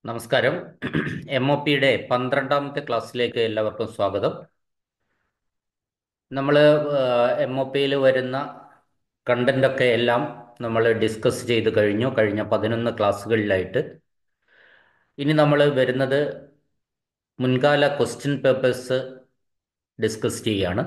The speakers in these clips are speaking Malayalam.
നമസ്കാരം എം ഒ പിയുടെ പന്ത്രണ്ടാമത്തെ ക്ലാസ്സിലേക്ക് എല്ലാവർക്കും സ്വാഗതം നമ്മൾ എം ഒ പിയിൽ വരുന്ന കണ്ടൻ്റൊക്കെ എല്ലാം നമ്മൾ ഡിസ്കസ് ചെയ്ത് കഴിഞ്ഞു കഴിഞ്ഞ പതിനൊന്ന് ക്ലാസ്സുകളിലായിട്ട് ഇനി നമ്മൾ വരുന്നത് മുൻകാല ക്വസ്റ്റ്യൻ പേപ്പേഴ്സ് ഡിസ്കസ് ചെയ്യാണ്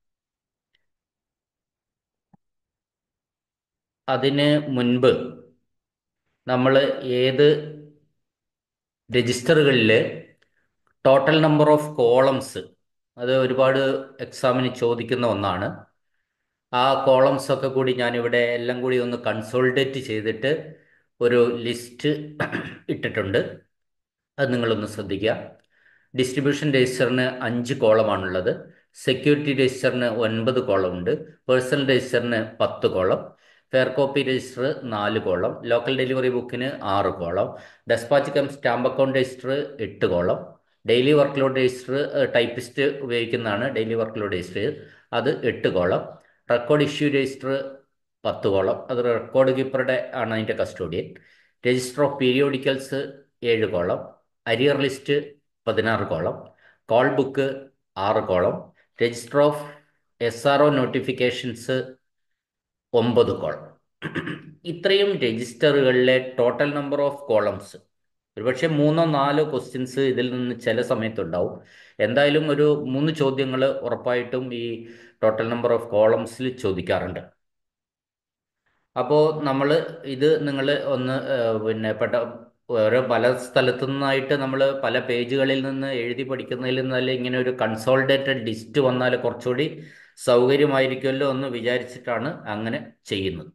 അതിന് മുൻപ് നമ്മൾ ഏത് രജിസ്റ്ററുകളിൽ ടോട്ടൽ നമ്പർ ഓഫ് കോളംസ് അത് ഒരുപാട് എക്സാമിന് ചോദിക്കുന്ന ഒന്നാണ് ആ കോളംസ് ഒക്കെ കൂടി ഞാനിവിടെ എല്ലാം കൂടി ഒന്ന് കൺസോൾഡേറ്റ് ചെയ്തിട്ട് ഒരു ലിസ്റ്റ് ഇട്ടിട്ടുണ്ട് അത് നിങ്ങളൊന്ന് ശ്രദ്ധിക്കുക ഡിസ്ട്രിബ്യൂഷൻ രജിസ്റ്ററിന് അഞ്ച് കോളമാണുള്ളത് സെക്യൂരിറ്റി രജിസ്റ്ററിന് ഒൻപത് കോളം ഉണ്ട് പേഴ്സണൽ രജിസ്റ്ററിന് പത്ത് കോളം ഫെയർ കോപ്പി രജിസ്റ്റർ നാല് കോളം ലോക്കൽ ഡെലിവറി ബുക്കിന് ആറ് column despatch cum stamp account register എട്ട് column daily work load register typist ഉപയോഗിക്കുന്നതാണ് ഡെയിലി വർക്ക് ലോഡ് രജിസ്റ്റർ അത് എട്ട് കോളം റെക്കോർഡ് ഇഷ്യൂ രജിസ്റ്റർ പത്ത് കോളം അത് റെക്കോർഡ് കീപ്പറുടെ ആണ് അതിൻ്റെ കസ്റ്റോഡിയൻ രജിസ്റ്റർ ഓഫ് പീരിയോഡിക്കൽസ് ഏഴ് കോളം അരിയർ ലിസ്റ്റ് പതിനാറ് കോളം കോൾ ബുക്ക് ആറ് column register of S R O notifications ഒമ്പത് കോളം ഇത്രയും രജിസ്റ്ററുകളിലെ ടോട്ടൽ നമ്പർ ഓഫ് കോളംസ് ഒരുപക്ഷെ മൂന്നോ നാലോ ക്വസ്റ്റ്യൻസ് ഇതിൽ നിന്ന് ചില സമയത്തുണ്ടാവും എന്തായാലും ഒരു മൂന്ന് ചോദ്യങ്ങൾ ഉറപ്പായിട്ടും ഈ ടോട്ടൽ നമ്പർ ഓഫ് കോളംസിൽ ചോദിക്കാറുണ്ട് അപ്പോൾ നമ്മൾ ഇത് നിങ്ങൾ ഒന്ന് പിന്നെ പെട്ട ഓരോ പല സ്ഥലത്തു നിന്നായിട്ട് നമ്മൾ പല പേജുകളിൽ നിന്ന് എഴുതി പഠിക്കുന്നതിൽ നിന്നല്ല ഇങ്ങനെ ഒരു കൺസോൾഡേറ്റഡ് ലിസ്റ്റ് വന്നാൽ കുറച്ചുകൂടി സൗകര്യമായിരിക്കുമല്ലോ എന്ന് വിചാരിച്ചിട്ടാണ് അങ്ങനെ ചെയ്യുന്നത്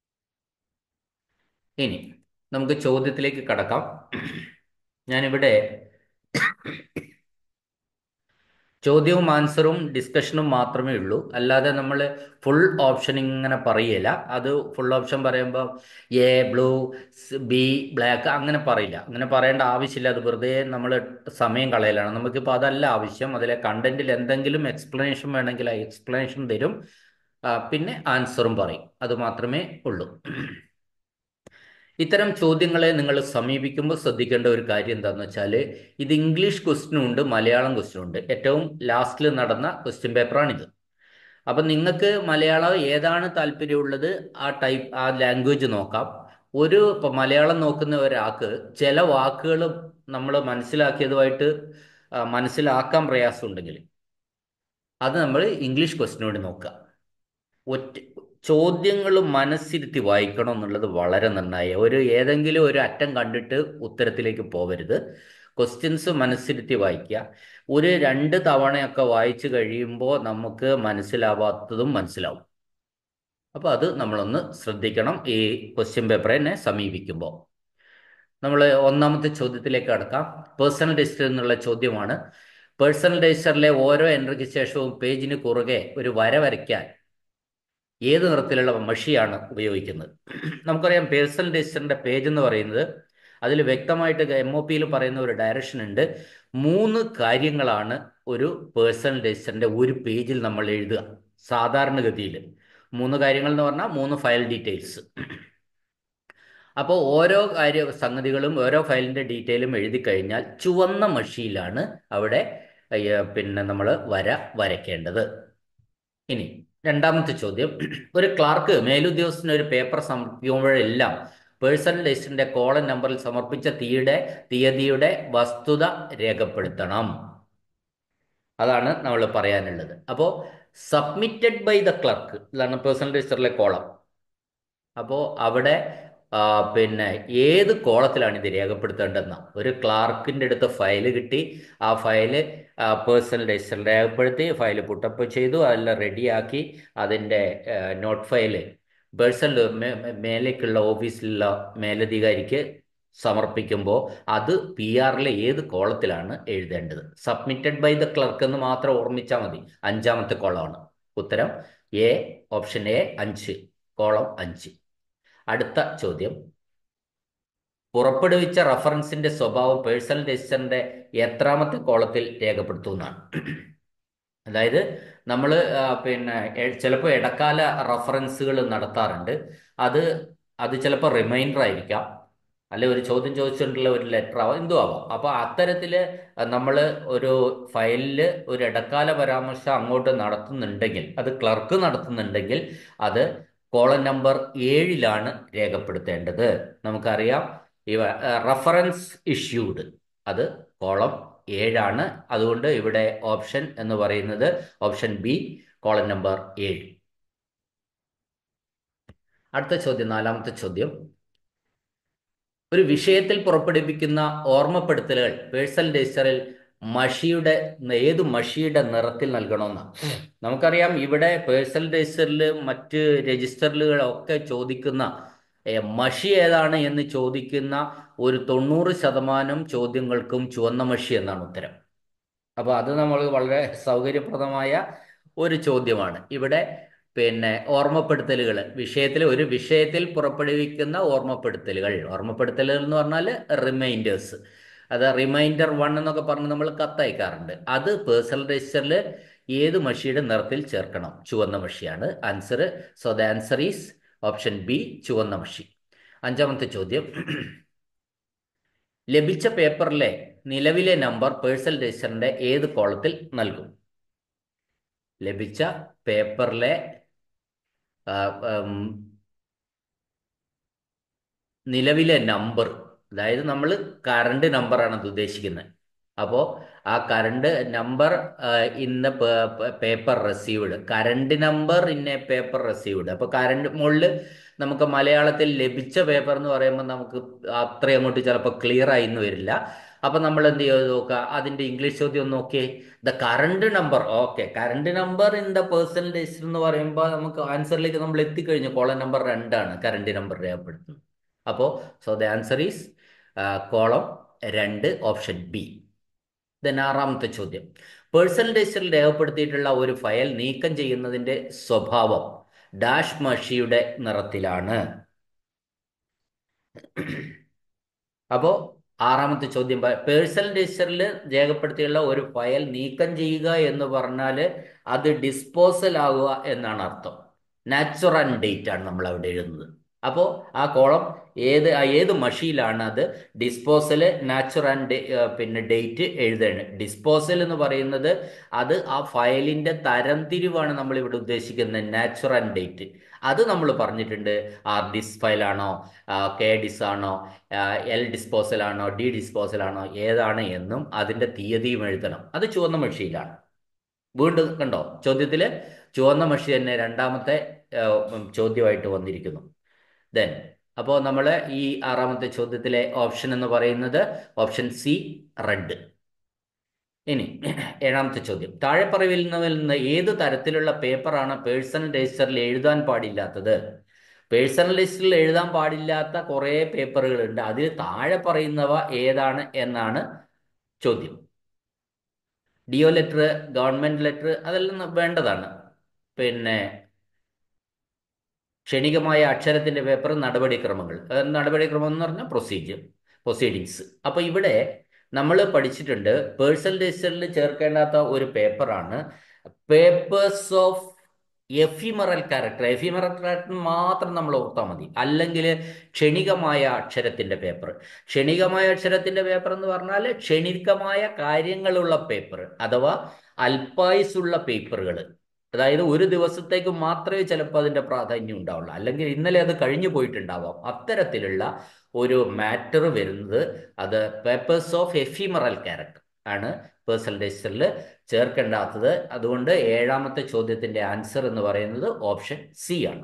ഇനി നമുക്ക് ചോദ്യത്തിലേക്ക് കടക്കാം ഞാനിവിടെ ചോദ്യവും ആൻസറും ഡിസ്കഷനും മാത്രമേ ഉള്ളൂ അല്ലാതെ നമ്മൾ ഫുൾ ഓപ്ഷൻ ഇങ്ങനെ പറയില്ല അത് ഫുൾ ഓപ്ഷൻ പറയുമ്പോൾ എ ബ്ലൂ ബി ബ്ലാക്ക് അങ്ങനെ പറയില്ല അങ്ങനെ പറയേണ്ട ആവശ്യമില്ല അത് വെറുതെ നമ്മൾ സമയം കളയലാണ് നമുക്കിപ്പോൾ അതല്ല ആവശ്യം അതിലെ കണ്ടന്റിൽ എന്തെങ്കിലും എക്സ്പ്ലനേഷൻ വേണമെങ്കിൽ ആ എക്സ്പ്ലനേഷൻ തരും പിന്നെ ആൻസറും പറയും അത് മാത്രമേ ഉള്ളൂ ഇത്തരം ചോദ്യങ്ങളെ നിങ്ങൾ സമീപിക്കുമ്പോൾ ശ്രദ്ധിക്കേണ്ട ഒരു കാര്യം എന്താണെന്ന് വെച്ചാൽ ഇത് ഇംഗ്ലീഷ് ക്വസ്റ്റ്യനും ഉണ്ട് മലയാളം ക്വസ്റ്റ്യനും ഉണ്ട് ഏറ്റവും ലാസ്റ്റിൽ നടന്ന ക്വസ്റ്റ്യൻ പേപ്പറാണിത് അപ്പം നിങ്ങൾക്ക് മലയാളം ഏതാണ് താല്പര്യമുള്ളത് ആ ടൈപ്പ് ആ ലാംഗ്വേജ് നോക്കാം ഒരു ഇപ്പം മലയാളം നോക്കുന്ന ഒരാൾക്ക് ചില വാക്കുകൾ നമ്മൾ മനസ്സിലാക്കിയതുമായിട്ട് മനസ്സിലാക്കാൻ പ്രയാസമുണ്ടെങ്കിൽ അത് നമ്മൾ ഇംഗ്ലീഷ് ക്വസ്റ്റിനോട് നോക്കുക ഒറ്റ ചോദ്യങ്ങൾ മനസ്സിരുത്തി വായിക്കണം എന്നുള്ളത് വളരെ നന്നായി ഒരു ഏതെങ്കിലും ഒരു അറ്റം കണ്ടിട്ട് ഉത്തരത്തിലേക്ക് പോവരുത് ക്വസ്റ്റ്യൻസ് മനസ്സിരുത്തി വായിക്കുക ഒരു രണ്ട് തവണയൊക്കെ വായിച്ചു കഴിയുമ്പോൾ നമുക്ക് മനസ്സിലാവാത്തതും മനസ്സിലാവും അപ്പോൾ അത് നമ്മളൊന്ന് ശ്രദ്ധിക്കണം ഈ ക്വസ്റ്റ്യൻ പേപ്പറിനെ സമീപിക്കുമ്പോൾ നമ്മൾ ഒന്നാമത്തെ ചോദ്യത്തിലേക്ക് കടക്കാം പേഴ്സണൽ രജിസ്റ്റർ എന്നുള്ള ചോദ്യമാണ് പേഴ്സണൽ രജിസ്റ്ററിലെ ഓരോ എൻട്രിക്ക് ശേഷവും പേജിന് കുറുകെ ഒരു വര വരയ്ക്കാൻ ഏത് നിറത്തിലുള്ള മഷിയാണ് ഉപയോഗിക്കുന്നത് നമുക്കറിയാം പേഴ്സണൽ രജിസ്റ്ററിന്റെ പേജ് എന്ന് പറയുന്നത് അതിൽ വ്യക്തമായിട്ട് എം ഒ പിയിൽ പറയുന്ന ഒരു ഡയറക്ഷൻ ഉണ്ട് മൂന്ന് കാര്യങ്ങളാണ് ഒരു പേഴ്സണൽ രജിസ്റ്ററിന്റെ ഒരു പേജിൽ നമ്മൾ എഴുതുക സാധാരണഗതിയിൽ മൂന്ന് കാര്യങ്ങൾ എന്ന് പറഞ്ഞാൽ മൂന്ന് ഫയൽ ഡീറ്റെയിൽസ് അപ്പോൾ ഓരോ കാര്യ സംഗതികളും ഓരോ ഫയലിന്റെ ഡീറ്റെയിലും എഴുതി കഴിഞ്ഞാൽ ചുവന്ന മഷിയിലാണ് അവിടെ പിന്നെ നമ്മൾ വര വരയ്ക്കേണ്ടത് ഇനി രണ്ടാമത്തെ ചോദ്യം ഒരു ക്ലാർക്ക് മേലുദ്യോഗസ്ഥന് ഒരു പേപ്പർ സമർപ്പിക്കുമ്പോഴെല്ലാം പേഴ്സണൽ ലിസ്റ്റിന്റെ കോളൻ നമ്പറിൽ സമർപ്പിച്ച തീയുടെ തീയതിയുടെ വസ്തുത രേഖപ്പെടുത്തണം അതാണ് നമ്മൾ പറയാനുള്ളത് അപ്പോൾ സബ്മിറ്റഡ് ബൈ ദ ക്ലർക്ക് ഇതാണ് പേഴ്സണൽ രജിസ്റ്ററിലെ കോളം അപ്പോൾ അവിടെ പിന്നെ ഏത് കോളത്തിലാണ് ഇത് രേഖപ്പെടുത്തേണ്ടതെന്ന ഒരു ക്ലാർക്കിൻ്റെ അടുത്ത് ഫയൽ കിട്ടി ആ ഫയല് പേഴ്സണൽ രജിസ്റ്ററിൽ രേഖപ്പെടുത്തി ഫയൽ പുട്ടപ്പ് ചെയ്തു അതെല്ലാം റെഡിയാക്കി അതിൻ്റെ നോട്ട് ഫയല് പേഴ്സണൽ മേലേക്കുള്ള ഓഫീസിലുള്ള മേലധികാരിക്ക് സമർപ്പിക്കുമ്പോൾ അത് പി ആറിലെ ഏത് കോളത്തിലാണ് എഴുതേണ്ടത് സബ്മിറ്റഡ് ബൈ ദ ക്ലർക്ക് എന്ന് മാത്രം ഓർമ്മിച്ചാൽ മതി അഞ്ചാമത്തെ കോളമാണ് ഉത്തരം എ ഓപ്ഷൻ എ അഞ്ച് കോളം അഞ്ച് അടുത്ത ചോദ്യം പുറപ്പെടുവിച്ച റഫറൻസിന്റെ സ്വഭാവം പേഴ്സണൽ രജിസ്റ്ററിന്റെ എത്രാമത്തെ കോളത്തിൽ രേഖപ്പെടുത്തുന്നതാണ് അതായത് നമ്മൾ പിന്നെ ചിലപ്പോൾ ഇടക്കാല റഫറൻസുകൾ നടത്താറുണ്ട് അത് അത് ചിലപ്പോൾ റിമൈൻഡർ ആയിരിക്കാം അല്ലെ ഒരു ചോദ്യം ചോദിച്ചിട്ടുള്ള ഒരു ലെറ്റർ ആവാം എന്തും ആവാം അപ്പോൾ അത്തരത്തിൽ നമ്മൾ ഒരു ഫയലിൽ ഒരു ഇടക്കാല പരാമർശം അങ്ങോട്ട് നടത്തുന്നുണ്ടെങ്കിൽ അത് ക്ലർക്ക് നടത്തുന്നുണ്ടെങ്കിൽ അത് കോളം നമ്പർ ഏഴിലാണ് രേഖപ്പെടുത്തേണ്ടത് നമുക്കറിയാം ഇവ റഫറൻസ് ഇഷ്യൂഡ് അത് കോളം ഏഴാണ് അതുകൊണ്ട് ഇവിടെ ഓപ്ഷൻ എന്ന് പറയുന്നത് ഓപ്ഷൻ ബി കോളം നമ്പർ ഏഴ് അടുത്ത ചോദ്യം നാലാമത്തെ ചോദ്യം ഒരു വിഷയത്തിൽ പുറപ്പെടുവിക്കുന്ന ഓർമ്മപ്പെടുത്തലുകൾ പേഴ്സണൽ രജിസ്റ്ററിൽ മഷിയുടെ ഏത് മഷിയുടെ നിറത്തിൽ നൽകണമെന്ന് നമുക്കറിയാം ഇവിടെ പേഴ്സണൽ രജിസ്റ്ററിൽ മറ്റ് രജിസ്റ്ററിലുകളൊക്കെ ചോദിക്കുന്ന മഷി ഏതാണ് എന്ന് ചോദിക്കുന്ന ഒരു തൊണ്ണൂറ് ശതമാനം ചോദ്യങ്ങൾക്കും ചുവന്ന മഷി എന്നാണ് ഉത്തരം അപ്പോൾ അത് നമ്മൾ വളരെ സൗകര്യപ്രദമായ ഒരു ചോദ്യമാണ് ഇവിടെ പിന്നെ ഓർമ്മപ്പെടുത്തലുകൾ വിഷയത്തിൽ ഒരു വിഷയത്തിൽ പുറപ്പെടുവിക്കുന്ന ഓർമ്മപ്പെടുത്തലുകൾ ഓർമ്മപ്പെടുത്തലുകൾ എന്ന് പറഞ്ഞാൽ റിമൈൻഡേഴ്സ് അത് റിമൈൻഡർ വൺ എന്നൊക്കെ പറഞ്ഞ് നമ്മൾ കത്തയക്കാറുണ്ട് അത് പേഴ്സണൽ രജിസ്റ്ററിൽ ഏത് മഷിയുടെ നിറത്തിൽ ചേർക്കണം ചുവന്ന മഷിയാണ് answer so the answer is option B ചുവന്ന മഷി അഞ്ചാമത്തെ ചോദ്യം ലഭിച്ച പേപ്പറിലെ നിലവിലെ നമ്പർ പേഴ്സണൽ രജിസ്റ്ററിന്റെ ഏത് കോളത്തിൽ നൽകും ലഭിച്ച പേപ്പറിലെ നിലവിലെ നമ്പർ അതായത് നമ്മൾ കറണ്ട് നമ്പറാണ് അത് ഉദ്ദേശിക്കുന്നത് അപ്പോൾ ആ current number in the paper received current number in a paper received അപ്പോൾ കറണ്ട് മുകളിൽ നമുക്ക് മലയാളത്തിൽ ലഭിച്ച പേപ്പർ എന്ന് പറയുമ്പോൾ നമുക്ക് അത്രയും അങ്ങോട്ട് ചിലപ്പോൾ ക്ലിയർ ആയി എന്ന് വരില്ല അപ്പം നമ്മൾ എന്ത് ചെയ്ത് നോക്കുക അതിൻ്റെ ഇംഗ്ലീഷ് ചോദ്യം ഒന്ന് നോക്കിയേ the current number okay current number in the personal register എന്ന് പറയുമ്പോൾ നമുക്ക് ആൻസറിലേക്ക് നമ്മൾ എത്തിക്കഴിഞ്ഞു കോളം നമ്പർ രണ്ടാണ് കറണ്ട് നമ്പർ രേഖപ്പെടുത്തുന്നത് അപ്പോൾ so the answer is column രണ്ട് ഓപ്ഷൻ ബി ദെൻ ആറാമത്തെ ചോദ്യം പേഴ്സണൽ രജിസ്റ്ററിൽ രേഖപ്പെടുത്തിയിട്ടുള്ള ഒരു ഫയൽ നീക്കം ചെയ്യുന്നതിൻ്റെ സ്വഭാവം ഡാഷ് മഷിയുടെ നിറത്തിലാണ് അപ്പോൾ ആറാമത്തെ ചോദ്യം പേഴ്സണൽ രജിസ്റ്ററിൽ രേഖപ്പെടുത്തിയുള്ള ഒരു ഫയൽ നീക്കം ചെയ്യുക എന്ന് പറഞ്ഞാൽ അത് ഡിസ്പോസൽ ആവുക എന്നാണ് അർത്ഥം നാച്ചുറൽ ഡേറ്റ് ആണ് നമ്മൾ അവിടെ എഴുതുന്നത് അപ്പോൾ ആ കോളം ഏത് ഏത് മഷിയിലാണ് അത് ഡിസ്പോസൽ നാച്ചുറൽ പിന്നെ ഡേറ്റ് എഴുതേണ്ടത് ഡിസ്പോസൽ എന്ന് പറയുന്നത് അത് ആ ഫയലിൻ്റെ തരംതിരിവാണ് നമ്മൾ ഇവിടെ ഉദ്ദേശിക്കുന്നത് നാച്ചുറൽ ഡേറ്റ് അത് നമ്മൾ പറഞ്ഞിട്ടുണ്ട് ആർ ഡിസ് ഫയലാണോ കെ ഡിസ് ആണോ എൽ ഡിസ്പോസൽ ആണോ ഡി ഡിസ്പോസൽ ആണോ ഏതാണ് എന്നും അതിൻ്റെ തീയതിയും എഴുതണം അത് ചുവന്ന മഷിയിലാണ് വീണ്ടും കണ്ടോ ചോദ്യത്തിൽ ചുവന്ന മഷി തന്നെ രണ്ടാമത്തെ ചോദ്യമായിട്ട് വന്നിരിക്കുന്നു ദെൻ അപ്പോൾ നമ്മൾ ഈ ആറാമത്തെ ചോദ്യത്തിലെ ഓപ്ഷൻ എന്ന് പറയുന്നത് ഓപ്ഷൻ സി റെഡ് ഇനി ഏഴാമത്തെ ചോദ്യം താഴെ പറയുന്നതിൽ നിന്ന് ഏത് തരത്തിലുള്ള പേപ്പറാണ് പേഴ്സണൽ രജിസ്റ്ററിൽ എഴുതാൻ പാടില്ലാത്തത് പേഴ്സണൽ രജിസ്റ്ററിൽ എഴുതാൻ പാടില്ലാത്ത കുറേ പേപ്പറുകളുണ്ട് അതിൽ താഴെ പറയുന്നവ ഏതാണ് എന്നാണ് ചോദ്യം ഡിഒ ലെറ്റർ ഗവൺമെന്റ് ലെറ്റർ അതെല്ലാം വേണ്ടതാണ് പിന്നെ ക്ഷണികമായ അക്ഷരത്തിന്റെ പേപ്പർ നടപടിക്രമങ്ങൾ നടപടിക്രമം എന്ന് പറഞ്ഞാൽ പ്രൊസീജിയർ പ്രൊസീഡിങ്സ് അപ്പോൾ ഇവിടെ നമ്മൾ പഠിച്ചിട്ടുണ്ട് പേഴ്സണൽ രജിസ്റ്ററിൽ ചേർക്കേണ്ടാത്ത ഒരു പേപ്പറാണ് papers of ephemeral character ephemeral character മാത്രം നമ്മൾ ഓർത്താൽ മതി അല്ലെങ്കിൽ ക്ഷണികമായ അക്ഷരത്തിന്റെ പേപ്പർ ക്ഷണികമായ അക്ഷരത്തിന്റെ പേപ്പർ എന്ന് പറഞ്ഞാൽ ക്ഷണികമായ കാര്യങ്ങളുള്ള പേപ്പർ അഥവാ അല്പായുസുള്ള പേപ്പറുകൾ അതായത് ഒരു ദിവസത്തേക്ക് മാത്രമേ ചിലപ്പോൾ അതിൻ്റെ പ്രാധാന്യം ഉണ്ടാവുള്ളൂ അല്ലെങ്കിൽ ഇന്നലെ അത് കഴിഞ്ഞു പോയിട്ടുണ്ടാവാം അത്തരത്തിലുള്ള ഒരു മാറ്റർ വരുന്നത് അത് പേപ്പേഴ്സ് ഓഫ് എഫിമറൽ ക്യാരക്ടർ ആണ് പേഴ്സണൽ രജിസ്റ്ററിൽ ചേർക്കേണ്ടാത്തത് അതുകൊണ്ട് ഏഴാമത്തെ ചോദ്യത്തിന്റെ ആൻസർ എന്ന് പറയുന്നത് ഓപ്ഷൻ സി ആണ്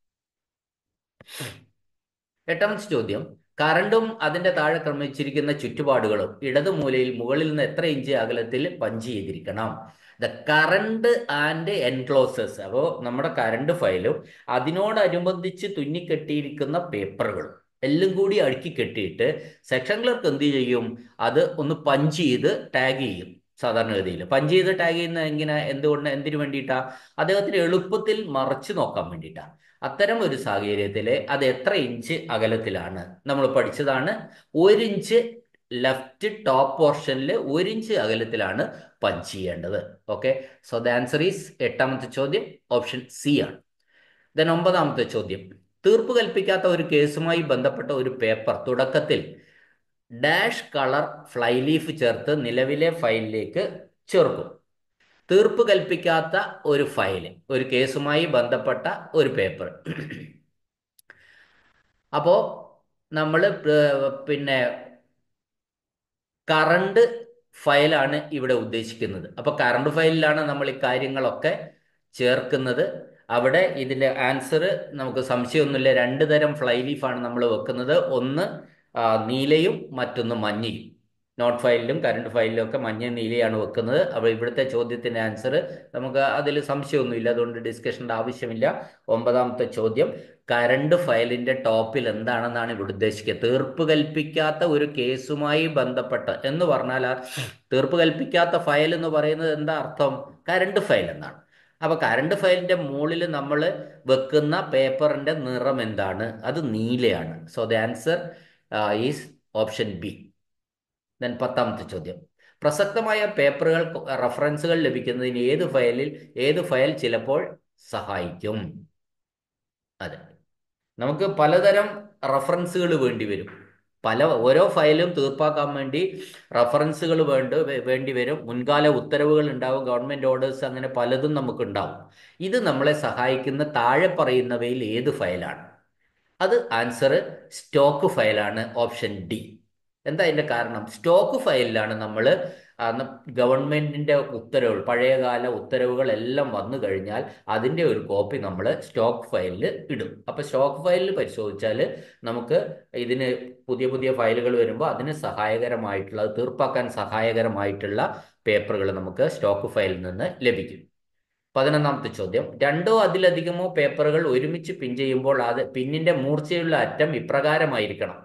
എട്ടാമത്തെ ചോദ്യം കറണ്ടും അതിന്റെ താഴെ ക്രമിച്ചിരിക്കുന്ന ചുറ്റുപാടുകളും ഇടതു മൂലയിൽ മുകളിൽ നിന്ന് എത്ര ഇഞ്ച് അകലത്തിൽ പഞ്ച് ചെയ്തിരിക്കണം ദ കറണ്ട് ആൻഡ് എൻക്ലോസേഴ്സ് അപ്പോൾ നമ്മുടെ കറണ്ട് ഫയലും അതിനോടനുബന്ധിച്ച് തുന്നിക്കെട്ടിയിരിക്കുന്ന പേപ്പറുകളും എല്ലാം കൂടി അടുക്കി കെട്ടിയിട്ട് സെക്ഷൻ ക്ലർക്ക് എന്ത് ചെയ്യും അത് ഒന്ന് പഞ്ച് ചെയ്ത് ടാഗ് ചെയ്യും സാധാരണഗതിയിൽ പഞ്ച് ചെയ്ത് ടാഗ് ചെയ്യുന്ന എങ്ങനെ എന്തുകൊണ്ട് എന്തിനു വേണ്ടിയിട്ടാ അദ്ദേഹത്തിന് എളുപ്പത്തിൽ മറച്ചു നോക്കാൻ വേണ്ടിയിട്ടാണ് അത്തരം ഒരു സാഹചര്യത്തിൽ അത് എത്ര ഇഞ്ച് അകലത്തിലാണ് നമ്മൾ പഠിച്ചതാണ് ഒരു ഇഞ്ച് ലെഫ്റ്റ് ടോപ്പ് പോർഷനിൽ ഒരു ഇഞ്ച് അകലത്തിലാണ് പഞ്ച് ചെയ്യേണ്ടത് okay so the answer is എട്ടാമത്തെ ചോദ്യം ഓപ്ഷൻ സി ആണ് ദെൻ ഒമ്പതാമത്തെ ചോദ്യം തീർപ്പ് കൽപ്പിക്കാത്ത ഒരു കേസുമായി ബന്ധപ്പെട്ട ഒരു പേപ്പർ തുടക്കത്തിൽ ഡാഷ് കളർ ഫ്ലൈ ലീഫ് ചേർത്ത് നിലവിലെ ഫയലിലേക്ക് ചേർക്കും തീർപ്പ് കൽപ്പിക്കാത്ത ഒരു ഫയൽ ഒരു കേസുമായി ബന്ധപ്പെട്ട ഒരു പേപ്പർ അപ്പോൾ നമ്മൾ പിന്നെ കറണ്ട് ഫയലാണ് ഇവിടെ ഉദ്ദേശിക്കുന്നത് അപ്പോൾ കറണ്ട് ഫയലിലാണ് നമ്മൾ ഈ കാര്യങ്ങളൊക്കെ ചേർക്കുന്നത് അവിടെ ഇതിൻ്റെ ആൻസർ നമുക്ക് സംശയമൊന്നുമില്ല രണ്ട് തരം ഫ്ലൈ ലീഫാണ് നമ്മൾ വെക്കുന്നത് ഒന്ന് നീലയും മറ്റൊന്ന് മഞ്ഞയും നോട്ട് ഫയലിലും കറണ്ട് ഫയലിലും ഒക്കെ മഞ്ഞ നീലയാണ് വെക്കുന്നത് അപ്പോൾ ഇവിടുത്തെ ചോദ്യത്തിൻ്റെ ആൻസർ നമുക്ക് അതിൽ സംശയമൊന്നുമില്ല അതുകൊണ്ട് ഡിസ്കഷൻ്റെ ആവശ്യമില്ല ഒമ്പതാമത്തെ ചോദ്യം കറണ്ട് ഫയലിൻ്റെ ടോപ്പിൽ എന്താണെന്നാണ് ഇവിടെ ഉദ്ദേശിക്കുക തീർപ്പ് കൽപ്പിക്കാത്ത ഒരു കേസുമായി ബന്ധപ്പെട്ട് എന്ന് പറഞ്ഞാൽ ആ തീർപ്പ് കൽപ്പിക്കാത്ത ഫയൽ എന്ന് പറയുന്നത് എന്താ അർത്ഥം കറണ്ട് ഫയൽ എന്നാണ് അപ്പോൾ കറണ്ട് ഫയലിൻ്റെ മുകളിൽ നമ്മൾ വെക്കുന്ന പേപ്പറിൻ്റെ നിറം എന്താണ് അത് നീലയാണ് so the answer is option B then പത്താമത്തെ ചോദ്യം പ്രസക്തമായ പേപ്പറുകൾ റഫറൻസുകൾ ലഭിക്കുന്നതിന് ഏത് ഫയലിൽ ഏത് ഫയൽ ചിലപ്പോൾ സഹായിക്കും അതെ നമുക്ക് പലതരം റഫറൻസുകൾ വേണ്ടി വരും പല ഓരോ ഫയലും തീർപ്പാക്കാൻ വേണ്ടി റഫറൻസുകൾ വേണ്ട വേണ്ടി വരും മുൻകാല ഉത്തരവുകൾ ഉണ്ടാവും ഗവൺമെൻറ് ഓർഡേഴ്സ് അങ്ങനെ പലതും നമുക്ക് ഉണ്ടാവും ഇത് നമ്മളെ സഹായിക്കുന്ന താഴെ പറയുന്നവയിൽ ഏത് ഫയലാണ് അത് ആൻസർ സ്റ്റോക്ക് ഫയലാണ് ഓപ്ഷൻ ഡി എന്താ അതിൻ്റെ കാരണം സ്റ്റോക്ക് ഫയലിലാണ് നമ്മൾ ഗവൺമെൻറ്റിൻ്റെ ഉത്തരവുകൾ പഴയകാല ഉത്തരവുകളെല്ലാം വന്നു കഴിഞ്ഞാൽ അതിൻ്റെ ഒരു കോപ്പി നമ്മൾ സ്റ്റോക്ക് ഫയലിൽ ഇടും അപ്പോൾ സ്റ്റോക്ക് ഫയലിൽ പരിശോധിച്ചാൽ നമുക്ക് ഇതിന് പുതിയ പുതിയ ഫയലുകൾ വരുമ്പോൾ അതിന് സഹായകരമായിട്ടുള്ള തീർപ്പാക്കാൻ സഹായകരമായിട്ടുള്ള പേപ്പറുകൾ നമുക്ക് സ്റ്റോക്ക് ഫയലിൽ നിന്ന് ലഭിക്കും പതിനൊന്നാമത്തെ ചോദ്യം രണ്ടോ അതിലധികമോ പേപ്പറുകൾ ഒരുമിച്ച് പിൻ ചെയ്യുമ്പോൾ അത് പിന്നിന്റെ മൂർച്ചയുള്ള അറ്റം ഇപ്രകാരമായിരിക്കണം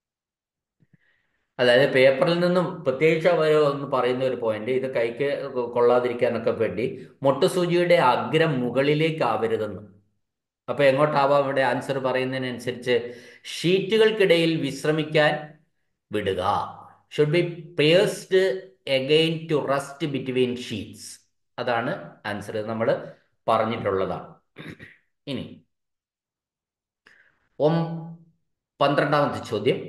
അതായത് പേപ്പറിൽ നിന്നും പ്രത്യേകിച്ച് അവർ ഒന്ന് പറയുന്ന ഒരു പോയിന്റ് ഇത് കൈക്ക് കൊള്ളാതിരിക്കാനൊക്കെ വേണ്ടി മുട്ടുസൂചിയുടെ അഗ്രം മുകളിലേക്ക് ആവരുതെന്ന് അപ്പൊ എങ്ങോട്ടാവാം ഇവിടെ ആൻസർ പറയുന്നതിനനുസരിച്ച് ഷീറ്റുകൾക്കിടയിൽ വിശ്രമിക്കാൻ വിടുക should be pursed again to rest between sheets അതാണ് ആൻസർ നമ്മൾ പറഞ്ഞിട്ടുള്ളതാണ് ഇനി ഒം പന്ത്രണ്ടാമത്തെ ചോദ്യം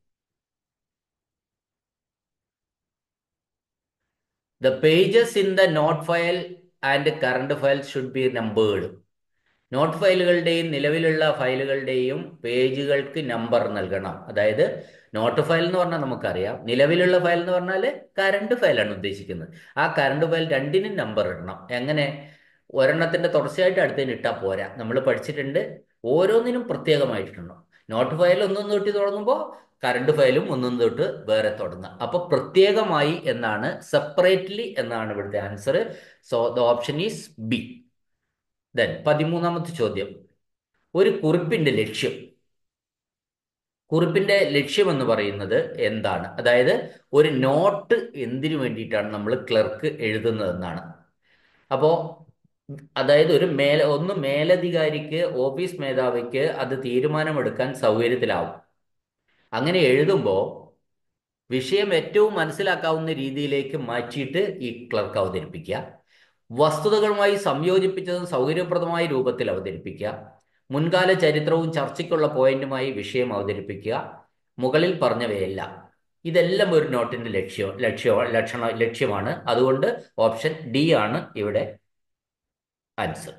The pages in the note file and current file should be numbered. Note ഫയലുകളുടെയും നിലവിലുള്ള ഫയലുകളുടെയും പേജുകൾക്ക് നമ്പർ നൽകണം അതായത് നോട്ട് ഫയൽ എന്ന് പറഞ്ഞാൽ നമുക്കറിയാം നിലവിലുള്ള ഫയൽ എന്ന് പറഞ്ഞാൽ കറണ്ട് ഫയലാണ് ഉദ്ദേശിക്കുന്നത് ആ കറണ്ട് ഫയൽ രണ്ടിനും നമ്പർ ഇടണം എങ്ങനെ ഒരെണ്ണത്തിന്റെ തുടർച്ചയായിട്ട് അടുത്തതിന് ഇട്ടാൽ പോരാ നമ്മൾ പഠിച്ചിട്ടുണ്ട് ഓരോന്നിനും പ്രത്യേകമായിട്ടുണ്ട് നോട്ട് ഫയൽ ഒന്നും തൊട്ടി തുടങ്ങുമ്പോൾ കറണ്ട് ഫയലും ഒന്നും തൊട്ട് വേറെ തുടങ്ങുക അപ്പൊ പ്രത്യേകമായി എന്നാണ് സെപ്പറേറ്റ്ലി എന്നാണ് ഇവിടുത്തെ answer so the option is B then പതിമൂന്നാമത്തെ ചോദ്യം ഒരു കുറിപ്പിന്റെ ലക്ഷ്യം കുറിപ്പിന്റെ ലക്ഷ്യം എന്ന് പറയുന്നത് എന്താണ് അതായത് ഒരു നോട്ട് എന്തിനു വേണ്ടിയിട്ടാണ് നമ്മൾ ക്ലർക്ക് എഴുതുന്നതെന്നാണ് അപ്പോൾ അതായത് ഒരു മേല ഒന്ന് മേലധികാരിക്ക് ഓഫീസ് മേധാവിക്ക് അത് തീരുമാനമെടുക്കാൻ സൗകര്യത്തിലാവും അങ്ങനെ എഴുതുമ്പോൾ വിഷയം ഏറ്റവും മനസ്സിലാക്കാവുന്ന രീതിയിലേക്ക് മാറ്റിയിട്ട് ഈ ക്ലർക്ക് അവതരിപ്പിക്കുക വസ്തുതകളുമായി സംയോജിപ്പിച്ചതും സൗകര്യപ്രദമായ രൂപത്തിൽ അവതരിപ്പിക്കുക മുൻകാല ചരിത്രവും ചർച്ചയ്ക്കുള്ള പോയിന്റുമായി വിഷയം അവതരിപ്പിക്കുക മുകളിൽ പറഞ്ഞവയെല്ലാം ഇതെല്ലാം ഒരു നോട്ടിന്റെ ലക്ഷ്യം ലക്ഷ്യ ലക്ഷണ ലക്ഷ്യമാണ് അതുകൊണ്ട് ഓപ്ഷൻ ഡി ആണ് ഇവിടെ ആൻസർ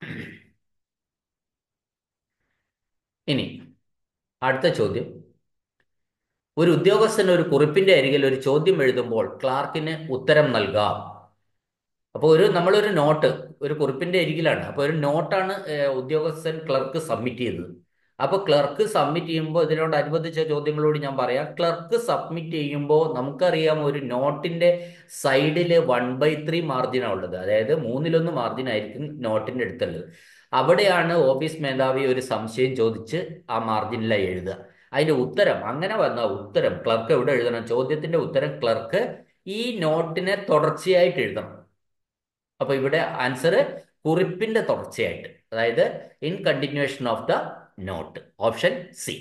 ഇനി അടുത്ത ചോദ്യം ഒരു ഉദ്യോഗസ്ഥൻ ഒരു കുറിപ്പിന്റെ അരികിൽ ഒരു ചോദ്യം എഴുതുമ്പോൾ ക്ലാർക്കിന് ഉത്തരം നൽകാം അപ്പോൾ ഒരു നമ്മളൊരു നോട്ട് ഒരു കുറിപ്പിന്റെ അരികിലാണ് അപ്പോൾ ഒരു നോട്ടാണ് ഉദ്യോഗസ്ഥൻ ക്ലർക്ക് സബ്മിറ്റ് ചെയ്തത് അപ്പോൾ ക്ലർക്ക് സബ്മിറ്റ് ചെയ്യുമ്പോൾ ഇതിനോടനുബന്ധിച്ച ചോദ്യങ്ങളോട് ഞാൻ പറയാം ക്ലർക്ക് സബ്മിറ്റ് ചെയ്യുമ്പോൾ നമുക്കറിയാം ഒരു നോട്ടിന്റെ സൈഡിൽ വൺ ബൈ ത്രീ മാർജിനാണ് ഉള്ളത് അതായത് മൂന്നിലൊന്ന് മാർജിൻ ആയിരിക്കും നോട്ടിന്റെ അടുത്തുള്ളത് അവിടെയാണ് ഓഫീസ് മേധാവി ഒരു സംശയം ചോദിച്ച് ആ മാർജിനിലായി എഴുതുക അതിന്റെ ഉത്തരം അങ്ങനെ വന്ന ഉത്തരം ക്ലർക്ക് എവിടെ എഴുതണം ചോദ്യത്തിന്റെ ഉത്തരം ക്ലർക്ക് ഈ നോട്ടിനെ തുടർച്ചയായിട്ട് എഴുതണം അപ്പൊ ഇവിടെ ആൻസർ കുറിപ്പിന്റെ തുടർച്ചയായിട്ട് അതായത് in continuation of the note option C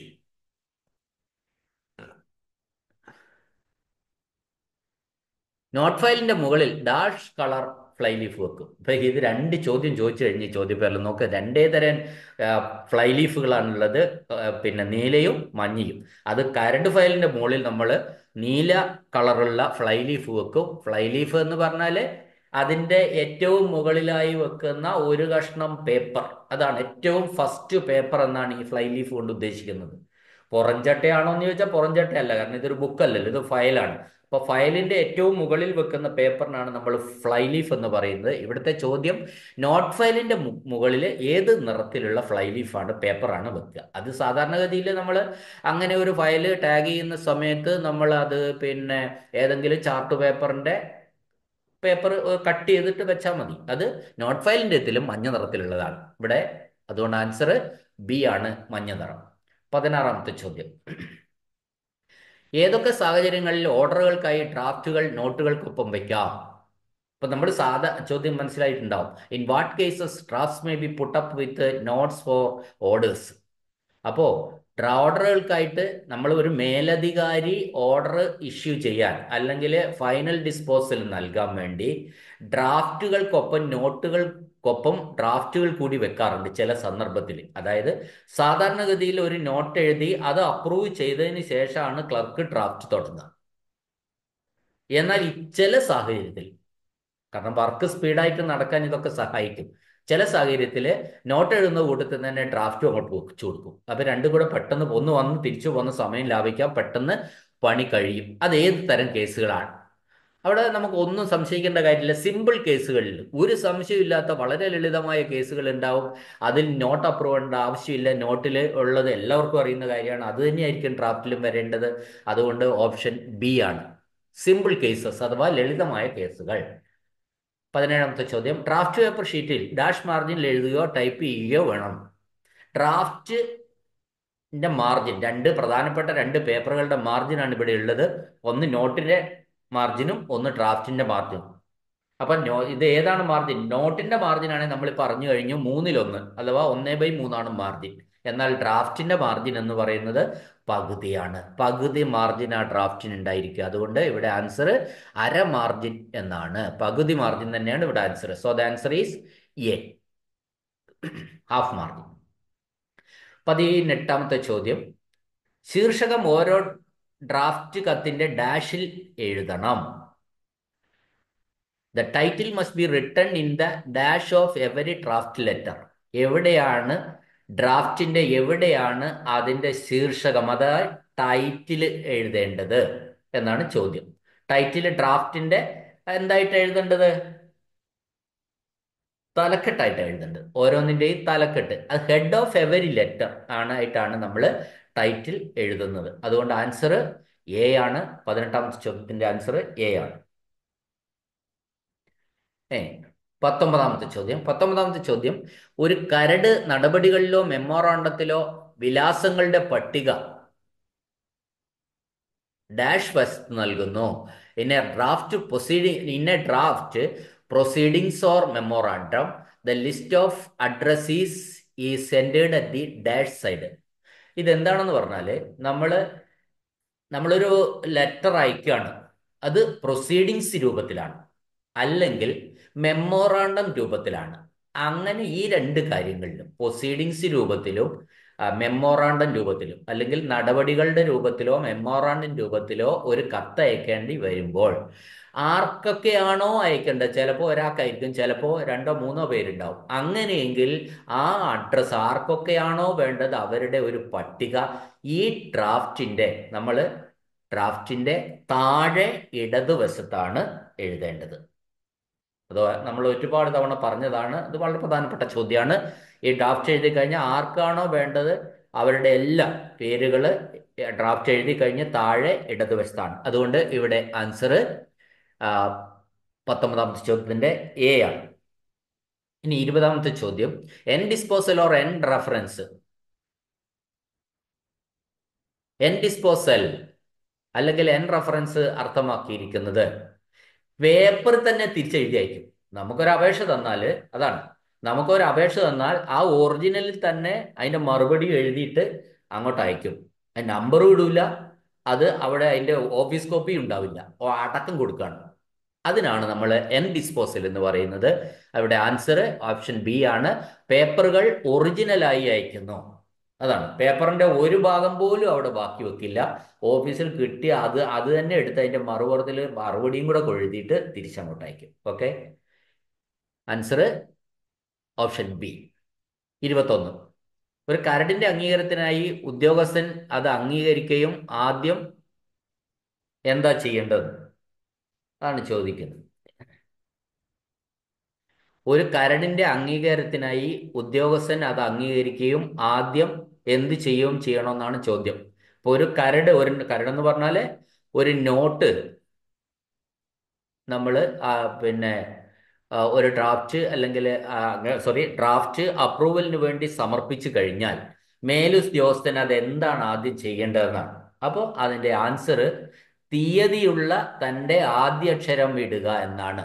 note ഫയലിന്റെ മുകളിൽ ഡാഷ് കളർ ഫ്ലൈ ലീഫ് വെക്കും ഇപ്പൊ ഇത് രണ്ട് ചോദ്യം ചോദിച്ചു കഴിഞ്ഞ് ചോദ്യപേരിൽ നോക്ക് രണ്ടേ തരം ഫ്ലൈ ലീഫുകളാണുള്ളത് ആ, പിന്നെ നീലയും മഞ്ഞയും അത് കരട് ഫയലിന്റെ മുകളിൽ നമ്മൾ നീല കളറുള്ള ഫ്ലൈ ലീഫ് വെക്കും ഫ്ലൈ ലീഫ് എന്ന് പറഞ്ഞാൽ അതിന്റെ ഏറ്റവും മുകളിലായി വെക്കുന്ന ഒരു കഷ്ണം പേപ്പർ അതാണ് ഏറ്റവും ഫസ്റ്റ് പേപ്പർ എന്നാണ് ഈ ഫ്ലൈ ലീഫ് കൊണ്ട് ഉദ്ദേശിക്കുന്നത് പുറംചട്ടയാണോ എന്ന് ചോദിച്ചാൽ പുറംചട്ടയല്ല കാരണം ഇതൊരു ബുക്കല്ലല്ലോ ഇത് ഫയലാണ് അപ്പൊ ഫയലിന്റെ ഏറ്റവും മുകളിൽ വെക്കുന്ന പേപ്പറിനാണ് നമ്മൾ ഫ്ലൈ ലീഫ് എന്ന് പറയുന്നത് ഇവിടുത്തെ ചോദ്യം നോട്ട് ഫയലിന്റെ മുകളിൽ ഏത് നിറത്തിലുള്ള ഫ്ലൈ ലീഫാണ് പേപ്പറാണ് വെക്കുക അത് സാധാരണഗതിയിൽ നമ്മൾ അങ്ങനെ ഒരു ഫയൽ ടാഗ് ചെയ്യുന്ന സമയത്ത് നമ്മൾ അത് പിന്നെ ഏതെങ്കിലും ചാർട്ട് പേപ്പറിന്റെ പേപ്പർ കട്ട് ചെയ്തിട്ട് വെച്ചാൽ മതി അത് നോട്ട് ഫയലിന്റെ ഇതിലും മഞ്ഞ നിറത്തിലുള്ളതാണ് ഇവിടെ അതുകൊണ്ട് ആൻസർ ബി ആണ് മഞ്ഞ നിറം പതിനാറാമത്തെ ചോദ്യം ഏതൊക്കെ സാഹചര്യങ്ങളിൽ ഓർഡറുകൾക്കായി ഡ്രാഫ്റ്റുകൾ നോട്ടുകൾക്കൊപ്പം വയ്ക്കാം ഇപ്പൊ നമ്മൾ സാധാ ചോദ്യം മനസ്സിലായിട്ടുണ്ടാവും in what cases drafts may be put up with notes for orders അപ്പോ ഓർഡറുകൾക്കായിട്ട് നമ്മൾ ഒരു മേലധികാരി ഓർഡർ ഇഷ്യൂ ചെയ്യാൻ അല്ലെങ്കിൽ ഫൈനൽ ഡിസ്പോസൽ നൽകാൻ വേണ്ടി ഡ്രാഫ്റ്റുകൾക്കൊപ്പം നോട്ടുകൾക്കൊപ്പം ഡ്രാഫ്റ്റുകൾ കൂടി വെക്കാറുണ്ട് ചില സന്ദർഭത്തിൽ അതായത് സാധാരണഗതിയിൽ ഒരു നോട്ട് എഴുതി അത് അപ്രൂവ് ചെയ്തതിന് ശേഷമാണ് ക്ലർക്ക് ഡ്രാഫ്റ്റ് തുടങ്ങുക എന്നാൽ ഈ ചില സാഹചര്യത്തിൽ കാരണം വർക്ക് സ്പീഡായിട്ട് നടക്കാൻ ഇതൊക്കെ സഹായിക്കും ചില സാഹചര്യത്തിൽ നോട്ട് എഴുതുന്ന കൂട്ടത്തിൽ തന്നെ ഡ്രാഫ്റ്റും അങ്ങോട്ട് വെച്ചു കൊടുക്കും അപ്പൊ രണ്ടും കൂടെ പെട്ടെന്ന് ഒന്ന് വന്ന് തിരിച്ചു പോകുന്ന സമയം ലാഭിക്കാം പെട്ടെന്ന് പണി കഴിയും അത് ഏത് തരം കേസുകളാണ് അവിടെ നമുക്ക് ഒന്നും സംശയിക്കേണ്ട കാര്യമില്ല സിമ്പിൾ കേസുകളിൽ ഒരു സംശയമില്ലാത്ത വളരെ ലളിതമായ കേസുകൾ ഉണ്ടാവും അതിൽ നോട്ട് അപ്രൂവ് ചെയ്യേണ്ട ആവശ്യമില്ല നോട്ടിൽ ഉള്ളത് എല്ലാവർക്കും അറിയുന്ന കാര്യമാണ് അത് തന്നെയായിരിക്കും ഡ്രാഫ്റ്റിലും വരേണ്ടത് അതുകൊണ്ട് ഓപ്ഷൻ ബി ആണ് സിമ്പിൾ കേസസ് അഥവാ ലളിതമായ കേസുകൾ പതിനേഴാമത്തെ ചോദ്യം ഡ്രാഫ്റ്റ് പേപ്പർ ഷീറ്റിൽ ഡാഷ് മാർജിനിൽ എഴുതുകയോ ടൈപ്പ് ചെയ്യുകയോ വേണം ഡ്രാഫ്റ്റിന്റെ മാർജിൻ രണ്ട് പ്രധാനപ്പെട്ട രണ്ട് പേപ്പറുകളുടെ മാർജിനാണ് ഇവിടെ ഉള്ളത് ഒന്ന് നോട്ടിന്റെ മാർജിനും ഒന്ന് ഡ്രാഫ്റ്റിന്റെ മാർജിനും അപ്പൊ നോ ഇത് ഏതാണ് മാർജിൻ നോട്ടിന്റെ മാർജിൻ ആണെങ്കിൽ നമ്മൾ പറഞ്ഞു കഴിഞ്ഞു മൂന്നിലൊന്ന് അഥവാ ഒന്നേ ബൈ മൂന്നാണ് മാർജിൻ എന്നാൽ ഡ്രാഫ്റ്റിന്റെ മാർജിൻ എന്ന് പറയുന്നത് പകുതിയാണ് പകുതി മാർജിൻ ആ ഡ്രാഫ്റ്റിന് ഉണ്ടായിരിക്കുക അതുകൊണ്ട് ഇവിടെ ആൻസർ അര മാർജിൻ എന്നാണ് പകുതി മാർജിൻ തന്നെയാണ് ഇവിടെ answer so the answer is a half margin പതിനെട്ടാമത്തെ ചോദ്യം ശീർഷകം ഓരോ ഡ്രാഫ്റ്റ് കത്തിന്റെ ഡാഷിൽ എഴുതണം the title must be written in the dash of every draft letter എവിടെയാണ് ഡ്രാഫ്റ്റിന്റെ എവിടെയാണ് അതിന്റെ ശീർഷകം അതായത് ടൈറ്റിൽ എഴുതേണ്ടത് എന്നാണ് ചോദ്യം ടൈറ്റിൽ ഡ്രാഫ്റ്റിന്റെ എന്തായിട്ട് എഴുതേണ്ടത് തലക്കെട്ടായിട്ട് എഴുതേണ്ടത് ഓരോന്നിന്റെയും തലക്കെട്ട് അത് ഹെഡ് ഓഫ് എവരി ലെറ്റർ ആണ് ആയിട്ടാണ് നമ്മൾ ടൈറ്റിൽ എഴുതുന്നത് അതുകൊണ്ട് ആൻസർ എ ആണ് പതിനെട്ടാമത്തെ ചോദ്യത്തിന്റെ ആൻസർ എ ആണ് ഏ പത്തൊമ്പതാമത്തെ ചോദ്യം പത്തൊമ്പതാമത്തെ ചോദ്യം ഒരു കരട് നടപടികളിലോ മെമ്മോറാണ്ടത്തിലോ വിലാസങ്ങളുടെ പട്ടിക ഡാഷ് വശത്ത് നൽകുന്നു in a draft proceeding in a draft proceedings or memorandum the list of addressees ഈ centred at the dash side ഇതെന്താണെന്ന് പറഞ്ഞാൽ നമ്മൾ നമ്മളൊരു ലെറ്റർ അയക്കുകയാണ് അത് പ്രൊസീഡിങ്സ് രൂപത്തിലാണ് അല്ലെങ്കിൽ മെമ്മോറാണ്ടം രൂപത്തിലാണ് അങ്ങനെ ഈ രണ്ട് കാര്യങ്ങളിലും പ്രൊസീഡിങ്സ് രൂപത്തിലും മെമ്മോറാണ്ടം രൂപത്തിലും അല്ലെങ്കിൽ നടപടികളുടെ രൂപത്തിലോ മെമ്മോറാണ്ടം രൂപത്തിലോ ഒരു കത്ത് അയക്കേണ്ടി വരുമ്പോൾ ആർക്കൊക്കെയാണോ അയക്കേണ്ടത് ചിലപ്പോൾ ഒരാൾക്കായിരിക്കും ചിലപ്പോൾ രണ്ടോ മൂന്നോ പേരുണ്ടാവും അങ്ങനെയെങ്കിൽ ആ അഡ്രസ്സ് ആർക്കൊക്കെയാണോ വേണ്ടത് അവരുടെ ഒരു പട്ടിക ഈ ഡ്രാഫ്റ്റിന്റെ നമ്മൾ ഡ്രാഫ്റ്റിന്റെ താഴെ ഇടതുവശത്താണ് എഴുതേണ്ടത് അത് നമ്മൾ ഒരുപാട് തവണ പറഞ്ഞതാണ് ഇത് വളരെ പ്രധാനപ്പെട്ട ചോദ്യമാണ് ഈ ഡ്രാഫ്റ്റ് എഴുതി കഴിഞ്ഞാൽ ആർക്കാണോ വേണ്ടത് അവരുടെ എല്ലാ പേരുകൾ ഡ്രാഫ്റ്റ് എഴുതി കഴിഞ്ഞ് താഴെ ഇടതുവശത്താണ് അതുകൊണ്ട് ഇവിടെ ആൻസർ പത്തൊമ്പതാമത്തെ ചോദ്യത്തിന്റെ എ ആണ് ഇനി ഇരുപതാമത്തെ ചോദ്യം N disposal or N reference N disposal അല്ലെങ്കിൽ എൻ റെഫറൻസ് അർത്ഥമാക്കിയിരിക്കുന്നത് പേപ്പർ തന്നെ തിരിച്ചെഴുതി അയക്കും നമുക്കൊരു അപേക്ഷ തന്നാൽ അതാണ് നമുക്കൊരു അപേക്ഷ തന്നാൽ ആ ഒറിജിനലിൽ തന്നെ അതിന്റെ മറുപടി എഴുതിയിട്ട് അങ്ങോട്ട് അയക്കും നമ്പറും ഇടൂല അത് അവിടെ അതിന്റെ ഓഫീസ് കോപ്പി ഉണ്ടാവില്ല അടക്കം കൊടുക്കുകയാണ് അതിനാണ് നമ്മൾ എൻ ഡിസ്പോസൽ എന്ന് പറയുന്നത് അവിടെ ആൻസർ ഓപ്ഷൻ ബി ആണ് പേപ്പറുകൾ ഒറിജിനലായി അയക്കുന്നു അതാണ് പേപ്പറിന്റെ ഒരു ഭാഗം പോലും അവിടെ ബാക്കി വെക്കില്ല ഓഫീസിൽ കിട്ടിയ അത് അത് തന്നെ എടുത്ത് അതിന്റെ മറുപുറത്തിൽ മറുപടിയും കൂടെ കൊഴുതിയിട്ട് തിരിച്ചങ്ങോട്ട് അയക്കും ഓക്കെ ആൻസർ ഓപ്ഷൻ ബി ഇരുപത്തൊന്ന് ഒരു കരടിന്റെ അംഗീകാരത്തിനായി ഉദ്യോഗസ്ഥൻ അത് അംഗീകരിക്കുകയും ആദ്യം എന്താ ചെയ്യേണ്ടത് അതാണ് ചോദിക്കുന്നത് ഒരു കരടിന്റെ അംഗീകാരത്തിനായി ഉദ്യോഗസ്ഥൻ അത് അംഗീകരിക്കുകയും ആദ്യം എന്ത് ചെയ്യുകയും ചെയ്യണമെന്നാണ് ചോദ്യം ഇപ്പൊ ഒരു കരട് ഒരു കരടെന്ന് പറഞ്ഞാല് ഒരു നോട്ട് നമ്മൾ പിന്നെ ആ, ഒരു ഡ്രാഫ്റ്റ് അല്ലെങ്കിൽ സോറി ഡ്രാഫ്റ്റ് അപ്രൂവലിന് വേണ്ടി സമർപ്പിച്ചു കഴിഞ്ഞാൽ മേലുദ്യോഗസ്ഥൻ അത് എന്താണ് ആദ്യം ചെയ്യേണ്ടതെന്നാണ് അപ്പോൾ അതിന്റെ ആൻസർ തീയതിയുള്ള തന്റെ ആദ്യാക്ഷരം ഇടുക എന്നാണ്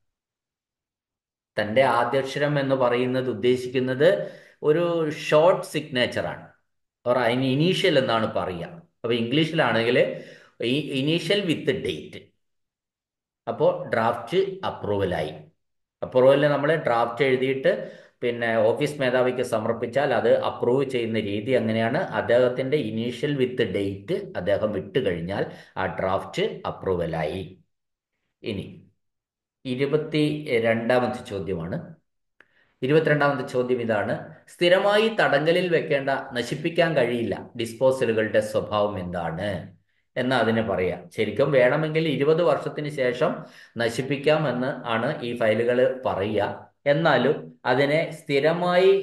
തന്റെ ആദ്യാക്ഷരം എന്ന് പറയുന്നത് ഉദ്ദേശിക്കുന്നത് ഒരു ഷോർട്ട് സിഗ്നേച്ചറാണ് ഓർ അതിന് ഇനീഷ്യൽ എന്നാണ് പറയുക അപ്പോൾ ഇംഗ്ലീഷിലാണെങ്കിൽ ഈ ഇനീഷ്യൽ വിത്ത് ഡേറ്റ് അപ്പോൾ ഡ്രാഫ്റ്റ് അപ്രൂവലായി അപ്രൂവലിൽ നമ്മൾ ഡ്രാഫ്റ്റ് എഴുതിയിട്ട് പിന്നെ ഓഫീസ് മേധാവിക്ക് സമർപ്പിച്ചാൽ അത് അപ്രൂവ് ചെയ്യുന്ന രീതി അങ്ങനെയാണ് അദ്ദേഹത്തിന്റെ ഇനീഷ്യൽ വിത്ത് ഡേറ്റ് അദ്ദേഹം ഇട്ട് കഴിഞ്ഞാൽ ആ ഡ്രാഫ്റ്റ് അപ്രൂവലായി ഇനി ഇരുപത്തി രണ്ടാമത്തെ ചോദ്യമാണ് ഇരുപത്തിരണ്ടാമത്തെ ചോദ്യം ഇതാണ് സ്ഥിരമായി തടങ്കലിൽ വെക്കേണ്ട നശിപ്പിക്കാൻ കഴിയില്ല ഡിസ്പോസലുകളുടെ സ്വഭാവം എന്താണ് എന്ന് അതിന് പറയാം ശരിക്കും വേണമെങ്കിൽ ഇരുപത് വർഷത്തിന് ശേഷം നശിപ്പിക്കാം എന്ന് ആണ് ഈ ഫയലുകൾ പറയുക എന്നാലും അതിനെ സ്ഥിരമായി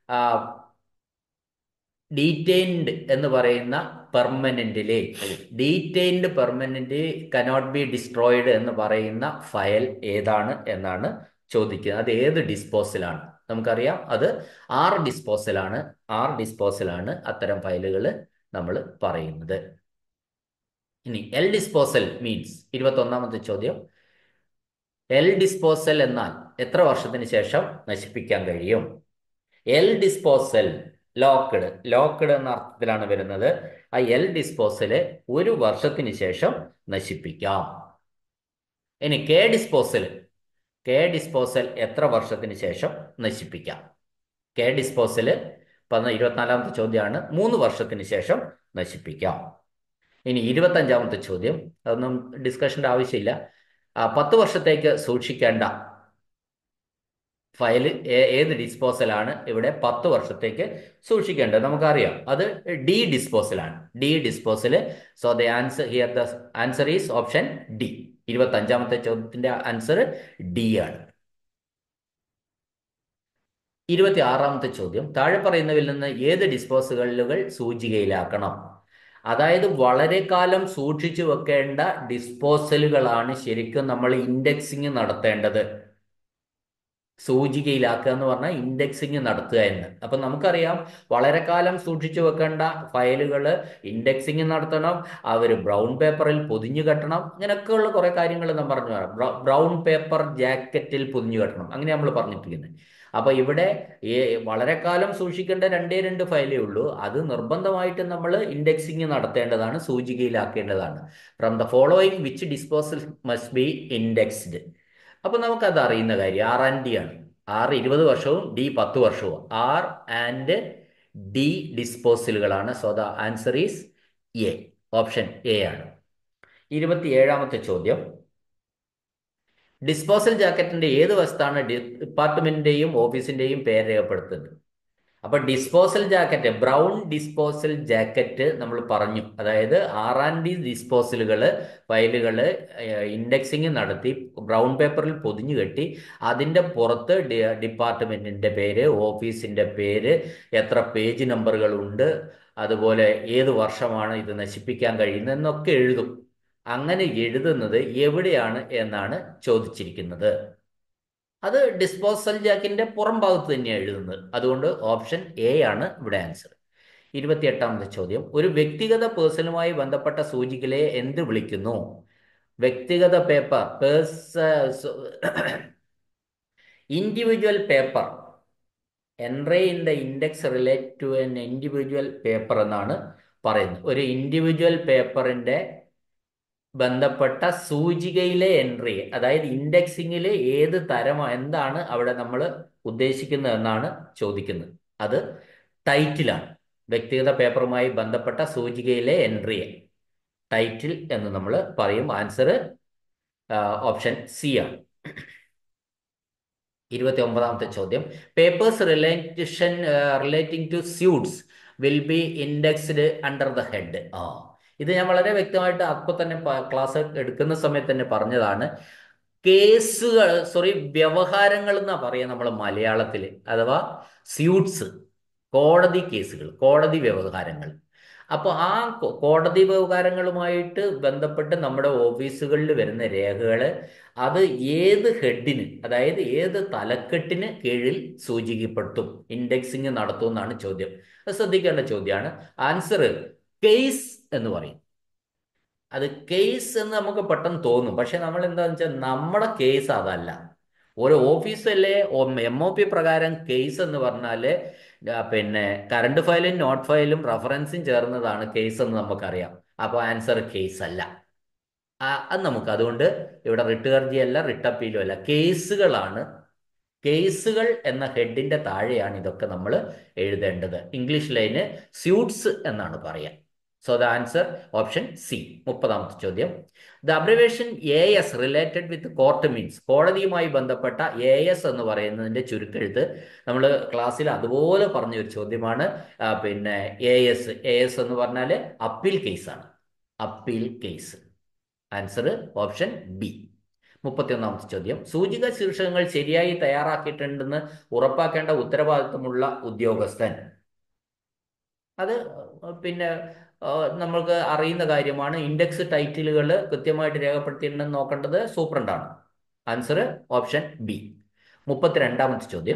ഡീറ്റെയിൻഡ് എന്ന് പറയുന്ന പെർമനന്റിലെ detained permanent cannot be destroyed എന്ന് പറയുന്ന ഫയൽ ഏതാണ് എന്നാണ് ചോദിക്കുന്നത് അത് ഏത് ഡിസ്പോസലാണ് നമുക്കറിയാം അത് ആർ ഡിസ്പോസലാണ് ആർ ഡിസ്പോസലാണ് അത്തരം ഫയലുകൾ നമ്മൾ പറയുന്നത് ഇനി എൽ ഡിസ്പോസൽ മീൻസ് ഇരുപത്തൊന്നാമത്തെ ചോദ്യം എൽ ഡിസ്പോസൽ എന്നാൽ എത്ര വർഷത്തിന് ശേഷം നശിപ്പിക്കാൻ കഴിയും എൽ ഡിസ്പോസൽ ലോക്ക്ഡ് ലോക്ക്ഡ് എന്ന അർത്ഥത്തിലാണ് വരുന്നത് ആ എൽ ഡിസ്പോസല് ഒരു വർഷത്തിന് ശേഷം നശിപ്പിക്കാം ഇനി കെ ഡിസ്പോസൽ കെ ഡിസ്പോസൽ എത്ര വർഷത്തിന് ശേഷം നശിപ്പിക്കാം കെ ഡിസ്പോസല് പതിന ഇരുപത്തിനാലാമത്തെ ചോദ്യമാണ് മൂന്ന് വർഷത്തിന് ശേഷം നശിപ്പിക്കാം ഇനി ഇരുപത്തഞ്ചാമത്തെ ചോദ്യം അതൊന്നും ഡിസ്കഷന്റെ ആവശ്യമില്ല ആ, പത്ത് വർഷത്തേക്ക് സൂക്ഷിക്കേണ്ട ഫയൽ ഏത് ഡിസ്പോസലാണ് ഇവിടെ പത്ത് വർഷത്തേക്ക് സൂക്ഷിക്കേണ്ടത് നമുക്കറിയാം അത് ഡി ഡിസ്പോസലാണ് D disposal so the answer here the answer is option D ഇരുപത്തി അഞ്ചാമത്തെ ചോദ്യത്തിന്റെ ആൻസർ ഡി ആണ് ഇരുപത്തി ആറാമത്തെ ചോദ്യം താഴെ പറയുന്നതിൽ നിന്ന് ഏത് ഡിസ്പോസലുകൾ സൂചികയിലാക്കണം അതായത് വളരെ കാലം സൂക്ഷിച്ചു വെക്കേണ്ട ഡിസ്പോസലുകളാണ് ശരിക്കും നമ്മൾ ഇൻഡെക്സിങ് നടത്തേണ്ടത് സൂചികയിലാക്കുക എന്ന് പറഞ്ഞാൽ ഇൻഡെക്സിങ് നടത്തുക എന്ന് അപ്പൊ നമുക്കറിയാം വളരെ കാലം സൂക്ഷിച്ചു വെക്കേണ്ട ഫയലുകൾ ഇൻഡെക്സിങ് നടത്തണം അവർ ബ്രൗൺ പേപ്പറിൽ പൊതിഞ്ഞു കെട്ടണം ഇങ്ങനെയൊക്കെയുള്ള കുറെ കാര്യങ്ങൾ നാം പറഞ്ഞു ബ്രൗൺ പേപ്പർ ജാക്കറ്റിൽ പൊതിഞ്ഞു കെട്ടണം അങ്ങനെ നമ്മൾ പറഞ്ഞിട്ടിരിക്കുന്നത് അപ്പൊ ഇവിടെ ഈ വളരെ കാലം സൂക്ഷിക്കേണ്ട രണ്ടേ രണ്ട് ഫയലേ ഉള്ളൂ അത് നിർബന്ധമായിട്ട് നമ്മൾ ഇൻഡെക്സിങ് നടത്തേണ്ടതാണ് സൂചികയിലാക്കേണ്ടതാണ് from the following which disposal must be indexed അപ്പൊ നമുക്കത് അറിയുന്ന കാര്യം ആർ ആൻഡ് ഡി ആണ് ആർ ഇരുപത് വർഷവും ഡി പത്ത് വർഷവും ആർ ആൻഡ് ഡി ഡിസ്പോസലുകളാണ് so the answer is a option A ആണ് ഇരുപത്തി ഏഴാമത്തെ ചോദ്യം ഡിസ്പോസൽ ജാക്കറ്റിന്റെ ഏത് വശത്താണ് ഡിപ്പാർട്ട്മെന്റിന്റെയും ഓഫീസിന്റെയും പേര് രേഖപ്പെടുത്തുന്നത് അപ്പൊ disposal jacket brown disposal jacket നമ്മൾ പറഞ്ഞു അതായത് ആർ ആൻഡ് ഡി ഡിസ്പോസലുകൾ ഫയലുകൾ ഇൻഡെക്സിങ് നടത്തി ബ്രൗൺ പേപ്പറിൽ പൊതിഞ്ഞു കെട്ടി അതിൻ്റെ പുറത്ത് ഡിപ്പാർട്ട്മെന്റിന്റെ പേര് ഓഫീസിന്റെ പേര് എത്ര പേജ് നമ്പറുകൾ ഉണ്ട് അതുപോലെ ഏത് വർഷമാണ് ഇത് നശിപ്പിക്കാൻ കഴിയുന്നത് എന്നൊക്കെ എഴുതും അങ്ങനെ എഴുതുന്നത് എവിടെയാണ് എന്നാണ് ചോദിച്ചിരിക്കുന്നത് അത് ഡിസ്പോസൽ ജാക്കിന്റെ പുറം ഭാഗത്ത് തന്നെയാണ് എഴുതുന്നത് അതുകൊണ്ട് ഓപ്ഷൻ എ ആണ് ഇവിടെ ആൻസർ ഇരുപത്തിയെട്ടാമത്തെ ചോദ്യം ഒരു വ്യക്തിഗത പേഴ്സണുമായി ബന്ധപ്പെട്ട സൂചികയെ എന്ത് വിളിക്കുന്നു വ്യക്തിഗത പേപ്പർ പേഴ്സ individual paper entry in the index relate to N individual paper എന്നാണ് പറയുന്നത് ഒരു ഇൻഡിവിജ്വൽ പേപ്പറിന്റെ ബന്ധപ്പെട്ട സൂചികയിലെ എൻട്രി അതായത് ഇൻഡെക്സിങ്ങിലെ ഏത് തരം എന്താണ് അവിടെ നമ്മൾ ഉദ്ദേശിക്കുന്നത് എന്നാണ് ചോദിക്കുന്നത് അത് ടൈറ്റിലാണ് വ്യക്തിഗത പേപ്പറുമായി ബന്ധപ്പെട്ട സൂചികയിലെ എൻട്രിയെ ടൈറ്റിൽ എന്ന് നമ്മൾ പറയും ആൻസർ ഓപ്ഷൻ സി ആണ് ഇരുപത്തി ഒമ്പതാമത്തെ ചോദ്യം papers relation relating to suits will be indexed under the head ആ ഇത് ഞാൻ വളരെ വ്യക്തമായിട്ട് അപ്പോൾ തന്നെ ക്ലാസ് എടുക്കുന്ന സമയത്ത് തന്നെ പറഞ്ഞതാണ് കേസുകൾ സോറി വ്യവഹാരങ്ങൾ എന്നാ പറയാ നമ്മൾ മലയാളത്തിൽ അഥവാ സ്യൂട്ട്സ് കോടതി കേസുകൾ കോടതി വ്യവഹാരങ്ങൾ അപ്പോൾ ആ കോടതി വ്യവഹാരങ്ങളുമായിട്ട് ബന്ധപ്പെട്ട് നമ്മുടെ ഓഫീസുകളിൽ വരുന്ന രേഖകൾ അത് ഏത് ഹെഡിന് അതായത് ഏത് തലക്കെട്ടിന് കീഴിൽ സൂചിക്കപ്പെടുത്തും ഇൻഡെക്സിങ് നടത്തും എന്നാണ് ചോദ്യം അത് ശ്രദ്ധിക്കേണ്ട ചോദ്യമാണ് ആൻസർ കേസ് എന്ന് പറയും അത് കേസ് എന്ന് നമുക്ക് പെട്ടെന്ന് തോന്നും പക്ഷെ നമ്മൾ എന്താണെന്ന് വെച്ചാൽ നമ്മുടെ കേസ് അതല്ല ഒരു ഓഫീസിലെ എം ഒ പി പ്രകാരം കേസ് എന്ന് പറഞ്ഞാൽ പിന്നെ കറണ്ട് ഫയലും നോട്ട് ഫയലും റെഫറൻസും ചേർന്നതാണ് കേസ് എന്ന് നമുക്കറിയാം അപ്പോൾ ആൻസർ കേസ് അല്ല അത് നമുക്ക് അതുകൊണ്ട് ഇവിടെ റിട്ട് ഹർജി അല്ല റിട്ട് അപ്പീലും അല്ല കേസുകളാണ് കേസുകൾ എന്ന ഹെഡിന്റെ താഴെയാണ് ഇതൊക്കെ നമ്മൾ എഴുതേണ്ടത് ഇംഗ്ലീഷ് ലൈന് സ്യൂട്ട്സ് എന്നാണ് പറയുക so the answer option C മുപ്പതാമത്തെ ചോദ്യം the abbreviation A S related with court means കോടതിയുമായി ബന്ധപ്പെട്ട എ എസ് എന്ന് പറയുന്നതിന്റെ ചുരുക്കെഴുത്ത് നമ്മൾ ക്ലാസ്സിൽ അതുപോലെ പറഞ്ഞ ഒരു ചോദ്യമാണ് പിന്നെ എ എസ് എ എസ് എന്ന് പറഞ്ഞാൽ അപ്പീൽ കേസാണ് appeal case answer option B മുപ്പത്തിയൊന്നാമത്തെ ചോദ്യം സൂചിക ശീർഷകങ്ങൾ ശരിയായി തയ്യാറാക്കിയിട്ടുണ്ടെന്ന് ഉറപ്പാക്കേണ്ട ഉത്തരവാദിത്വമുള്ള ഉദ്യോഗസ്ഥൻ അത് പിന്നെ നമ്മൾക്ക് അറിയുന്ന കാര്യമാണ് ഇൻഡെക്സ് ടൈറ്റിലുകൾ കൃത്യമായിട്ട് രേഖപ്പെടുത്തിയിട്ടുണ്ടെന്ന് നോക്കേണ്ടത് സൂപ്രണ്ടാണ് ആൻസർ ഓപ്ഷൻ ബി മുപ്പത്തിരണ്ടാമത്തെ ചോദ്യം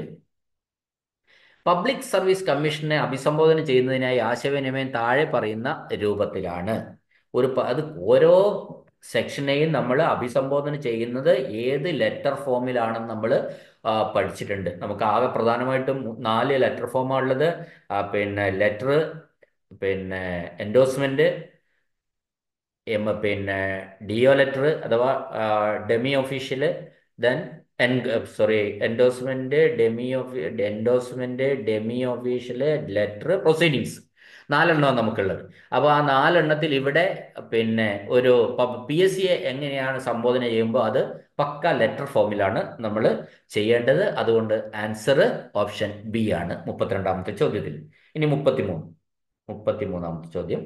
പബ്ലിക് സർവീസ് കമ്മീഷനെ അഭിസംബോധന ചെയ്യുന്നതിനായി ആശയവിനിമയം താഴെ പറയുന്ന രൂപത്തിലാണ് ഒരു അത് ഓരോ സെക്ഷനെയും നമ്മൾ അഭിസംബോധന ചെയ്യുന്നത് ഏത് ലെറ്റർ ഫോമിലാണെന്ന് നമ്മൾ പഠിച്ചിട്ടുണ്ട് നമുക്ക് ആകെ പ്രധാനമായിട്ടും നാല് ലെറ്റർ ഫോമാണ് ഉള്ളത് പിന്നെ ലെറ്റർ പിന്നെ എൻഡോസ്മെന്റ് പിന്നെ ഡിഒ ലെറ്റർ അഥവാ demi official then N sorry endorsement demi ഓഫി endorsement demi official letter proceedings നാലെണ്ണമാണ് നമുക്കുള്ളത് അപ്പോൾ ആ നാലെണ്ണത്തിൽ ഇവിടെ പിന്നെ ഒരു പി എസ് സിയെ എങ്ങനെയാണ് സംബോധന ചെയ്യുമ്പോൾ അത് പക്ക ലെറ്റർ ഫോമിലാണ് നമ്മൾ ചെയ്യേണ്ടത് അതുകൊണ്ട് ആൻസർ ഓപ്ഷൻ ബി ആണ് മുപ്പത്തിരണ്ടാമത്തെ ചോദ്യത്തിൽ ഇനി മുപ്പത്തിമൂന്ന് മുപ്പത്തിമൂന്നാമത്തെ ചോദ്യം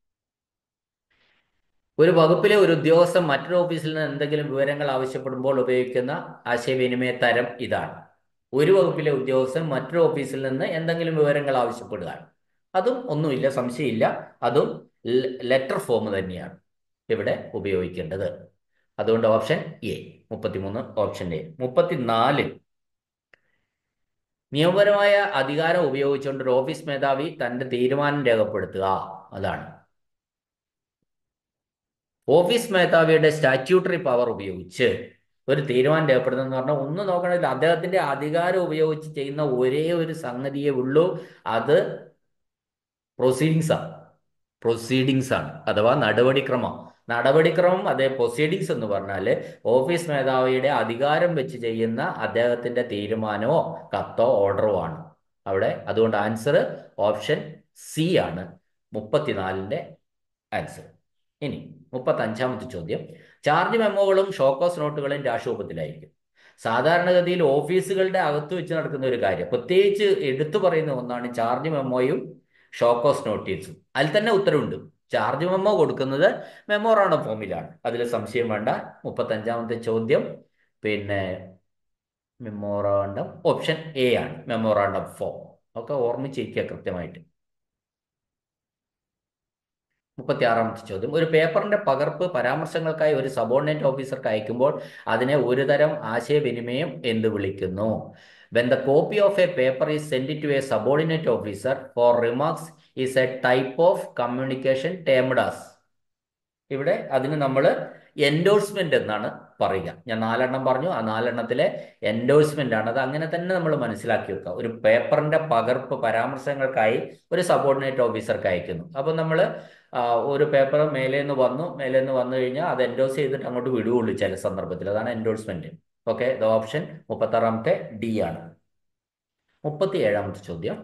ഒരു വകുപ്പിലെ ഒരു ഉദ്യോഗസ്ഥൻ മറ്റൊരു ഓഫീസിൽ നിന്ന് എന്തെങ്കിലും വിവരങ്ങൾ ആവശ്യപ്പെടുമ്പോൾ ഉപയോഗിക്കുന്ന ആശയവിനിമയ തരം ഇതാണ് ഒരു വകുപ്പിലെ ഉദ്യോഗസ്ഥൻ മറ്റൊരു ഓഫീസിൽ നിന്ന് എന്തെങ്കിലും വിവരങ്ങൾ ആവശ്യപ്പെടുക അതും ഒന്നുമില്ല സംശയമില്ല അതും ലെറ്റർ ഫോം തന്നെയാണ് ഇവിടെ ഉപയോഗിക്കേണ്ടത് അതുകൊണ്ട് ഓപ്ഷൻ എ മുപ്പത്തിമൂന്ന് ഓപ്ഷൻ എ മുപ്പത്തിനാല് നിയമപരമായ അധികാരം ഉപയോഗിച്ചുകൊണ്ട് ഒരു ഓഫീസ് മേധാവി തന്റെ തീരുമാനം രേഖപ്പെടുത്തുക അതാണ് ഓഫീസ് മേധാവിയുടെ സ്റ്റാറ്റ്യൂട്ടറി പവർ ഉപയോഗിച്ച് ഒരു തീരുമാനം രേഖപ്പെടുത്തുന്ന പറഞ്ഞാൽ ഒന്ന് നോക്കണമെങ്കിൽ അദ്ദേഹത്തിന്റെ അധികാരം ഉപയോഗിച്ച് ചെയ്യുന്ന ഒരേ ഒരു സംഗതിയേ ഉള്ളൂ അത് പ്രൊസീഡിങ്സ് ആണ് പ്രൊസീഡിങ്സ് ആണ് അഥവാ നടപടിക്രമം നടപടിക്രമം അതേ പ്രൊസീഡിങ്സ് എന്ന് പറഞ്ഞാൽ ഓഫീസ് മേധാവിയുടെ അധികാരം വെച്ച് ചെയ്യുന്ന അദ്ദേഹത്തിന്റെ തീരുമാനമോ കത്തോ ഓർഡറോ ആണ് അവിടെ അതുകൊണ്ട് ആൻസർ ഓപ്ഷൻ സി ആണ് മുപ്പത്തിനാലിന്റെ ആൻസർ ഇനി മുപ്പത്തഞ്ചാമത്തെ ചോദ്യം ചാർജ് മെമ്മോകളും ഷോക്കോസ് നോട്ടുകളും രാഷ്ട്രൂപത്തിലായിരിക്കും സാധാരണഗതിയിൽ ഓഫീസുകളുടെ അകത്ത് വെച്ച് നടക്കുന്ന ഒരു കാര്യം പ്രത്യേകിച്ച് എടുത്തു പറയുന്ന ഒന്നാണ് ചാർജ് മെമ്മോയും ഷോക്കോസ് നോട്ടീസും അതിൽ തന്നെ ഉത്തരവുണ്ട് ചാർജ് മെമ്മോ കൊടുക്കുന്നത് മെമ്മോറാണ്ടം ഫോമിലാണ് അതിൽ സംശയം വേണ്ട മുപ്പത്തഞ്ചാമത്തെ ചോദ്യം പിന്നെ മെമ്മോറാണ്ടം ഓപ്ഷൻ എ ആണ് മെമ്മോറാണ്ടം ഫോം ഒക്കെ ഓർമ്മിച്ചിരിക്കുക കൃത്യമായിട്ട് മുപ്പത്തി ആറാമത്തെ ചോദ്യം ഒരു പേപ്പറിന്റെ പകർപ്പ് പരാമർശങ്ങൾക്കായി ഒരു സബോർഡിനേറ്റ് ഓഫീസർക്ക് അയക്കുമ്പോൾ അതിനെ ഒരു തരം ആശയവിനിമയം എന്ന് വിളിക്കുന്നു when the copy of a paper is send to a subordinate officer for remarks is a type of communication termed as ഇവിടെ അതിന് നമ്മൾ എൻഡോഴ്സ്മെന്റ് എന്നാണ് പറയുക ഞാൻ നാലെണ്ണം പറഞ്ഞു ആ നാലെണ്ണത്തിലെ എൻഡോഴ്സ്മെന്റ് ആണ് അത് അങ്ങനെ തന്നെ നമ്മൾ മനസ്സിലാക്കി വെക്കുക ഒരു പേപ്പറിന്റെ പകർപ്പ് പരാമർശങ്ങൾക്കായി ഒരു സബോർഡിനേറ്റ് ഓഫീസർക്ക് അയക്കുന്നു അപ്പൊ നമ്മൾ ഒരു പേപ്പർ മേലെ നിന്ന് വന്നു മേലെ നിന്ന് വന്നു കഴിഞ്ഞാൽ അത് എൻഡോഴ്സ് ചെയ്തിട്ട് അങ്ങോട്ട് വിടുകയുള്ളൂ ചില സന്ദർഭത്തിൽ അതാണ് എൻഡോഴ്സ്മെന്റ് ഓക്കെ ദ ഓപ്ഷൻ മുപ്പത്താറാമത്തെ ഡി ആണ് മുപ്പത്തി ഏഴാമത്തെ ചോദ്യം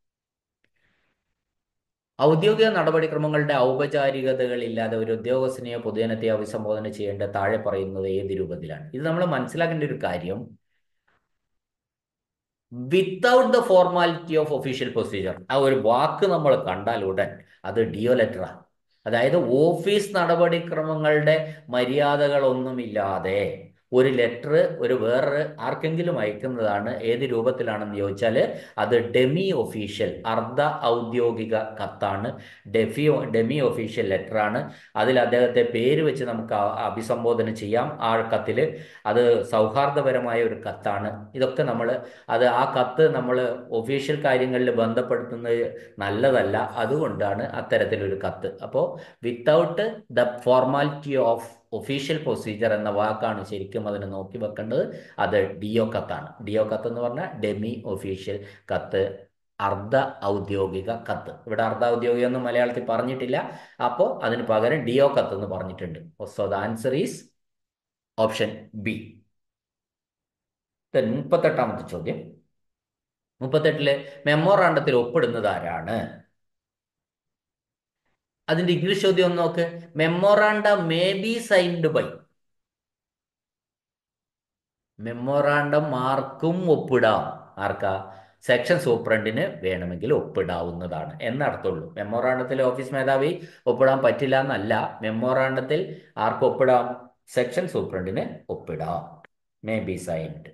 ഔദ്യോഗിക നടപടിക്രമങ്ങളുടെ ഔപചാരികതകളില്ലാതെ ഒരു ഉദ്യോഗസ്ഥനെയോ പൊതുജനത്തെയോ അഭിസംബോധന ചെയ്യേണ്ട താഴെ പറയുന്നത് ഏത് രൂപത്തിലാണ് ഇത് നമ്മൾ മനസ്സിലാക്കേണ്ട ഒരു കാര്യം without the formality of official procedure ആ ഒരു വാക്ക് നമ്മൾ കണ്ടാൽ ഉടൻ അത് ഡിയോ ലെറ്ററാണ് അതായത് ഓഫീസ് നടപടിക്രമങ്ങളുടെ മര്യാദകളൊന്നുമില്ലാതെ ഒരു ലെറ്റർ ഒരു വേറൊരു ആർക്കെങ്കിലും അയക്കുന്നതാണ് ഏത് രൂപത്തിലാണെന്ന് ചോദിച്ചാൽ അത് ഡെമി ഒഫീഷ്യൽ അർദ്ധ ഔദ്യോഗിക കത്താണ് ഡെഫി ഡെമി ഒഫീഷ്യൽ ലെറ്ററാണ് അതിൽ അദ്ദേഹത്തെ പേര് വെച്ച് നമുക്ക് അഭിസംബോധന ചെയ്യാം ആ കത്തിൽ അത് സൗഹാർദ്ദപരമായ ഒരു കത്താണ് ഇതൊക്കെ നമ്മൾ അത് ആ കത്ത് നമ്മൾ ഒഫീഷ്യൽ കാര്യങ്ങളിൽ ബന്ധപ്പെടുത്തുന്നത് നല്ലതല്ല അതുകൊണ്ടാണ് അത്തരത്തിലൊരു കത്ത് അപ്പോൾ without the formality of official procedure എന്ന വാക്കാണ് ശരിക്കും അതിന് നോക്കി വെക്കേണ്ടത് അത് ഡിഒ കത്താണ് ഡിഒ കത്ത് എന്ന് പറഞ്ഞാൽ ഡെമി ഒഫീഷ്യൽ കത്ത് അർദ്ധ ഔദ്യോഗിക കത്ത് ഇവിടെ അർദ്ധ ഔദ്യോഗികം എന്ന് മലയാളത്തിൽ പറഞ്ഞിട്ടില്ല അപ്പോൾ അതിന് പകരം ഡിഒ കത്ത് എന്ന് പറഞ്ഞിട്ടുണ്ട് so the answer is option B മുപ്പത്തെട്ടാമത്തെ ചോദ്യം മുപ്പത്തെട്ടില് മെമ്മോറാണ്ടത്തിൽ ഒപ്പിടുന്നത് ആരാണ് അതിന്റെ ഇംഗ്ലീഷ് ചോദ്യം ഒന്ന് നോക്ക് memoranda may be signed by memorandum ആർക്കും ഒപ്പിടാം ആർക്കാ സെക്ഷൻ സൂപ്രണ്ടിന് വേണമെങ്കിൽ ഒപ്പിടാവുന്നതാണ് എന്നർത്ഥമുള്ളൂ മെമ്മോറാണ്ടത്തിൽ ഓഫീസ് മേധാവി ഒപ്പിടാൻ പറ്റില്ല എന്നല്ല മെമ്മോറാണ്ടത്തിൽ ആർക്ക് ഒപ്പിടാം സെക്ഷൻ സൂപ്രണ്ടിന് ഒപ്പിടാം മേ ബി സൈൻഡ്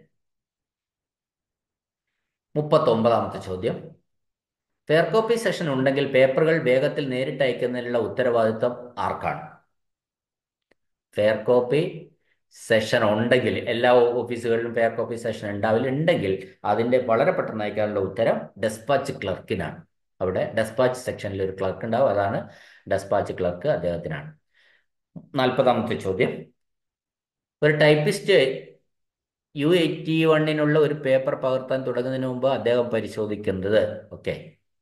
മുപ്പത്തൊമ്പതാമത്തെ ചോദ്യം ഫെയർ കോപ്പി സെഷൻ ഉണ്ടെങ്കിൽ പേപ്പറുകൾ വേഗത്തിൽ നേരിട്ട് അയക്കുന്നതിനുള്ള ഉത്തരവാദിത്വം ആർക്കാണ് ഫെയർ കോപ്പി സെഷൻ ഉണ്ടെങ്കിൽ എല്ലാ ഓഫീസുകളിലും ഫെയർ കോപ്പി സെഷൻ ഉണ്ടാവില്ല ഉണ്ടെങ്കിൽ അതിൻ്റെ വളരെ പെട്ടെന്ന് അയക്കാനുള്ള ഉത്തരം ഡെസ്പാച്ച് ക്ലർക്കിനാണ് അവിടെ ഡെസ്പാച്ച് സെക്ഷനിൽ ഒരു ക്ലർക്ക് ഉണ്ടാവും അതാണ് ഡെസ്പാച്ച് ക്ലർക്ക് അദ്ദേഹത്തിനാണ് നാൽപ്പതാമത്തെ ചോദ്യം ഒരു ടൈപ്പിസ്റ്റ് യു എയ്റ്റി വണ്ണിനുള്ള ഒരു പേപ്പർ പകർത്താൻ തുടങ്ങുന്നതിന് മുമ്പ് അദ്ദേഹം പരിശോധിക്കുന്നത് ഓക്കെ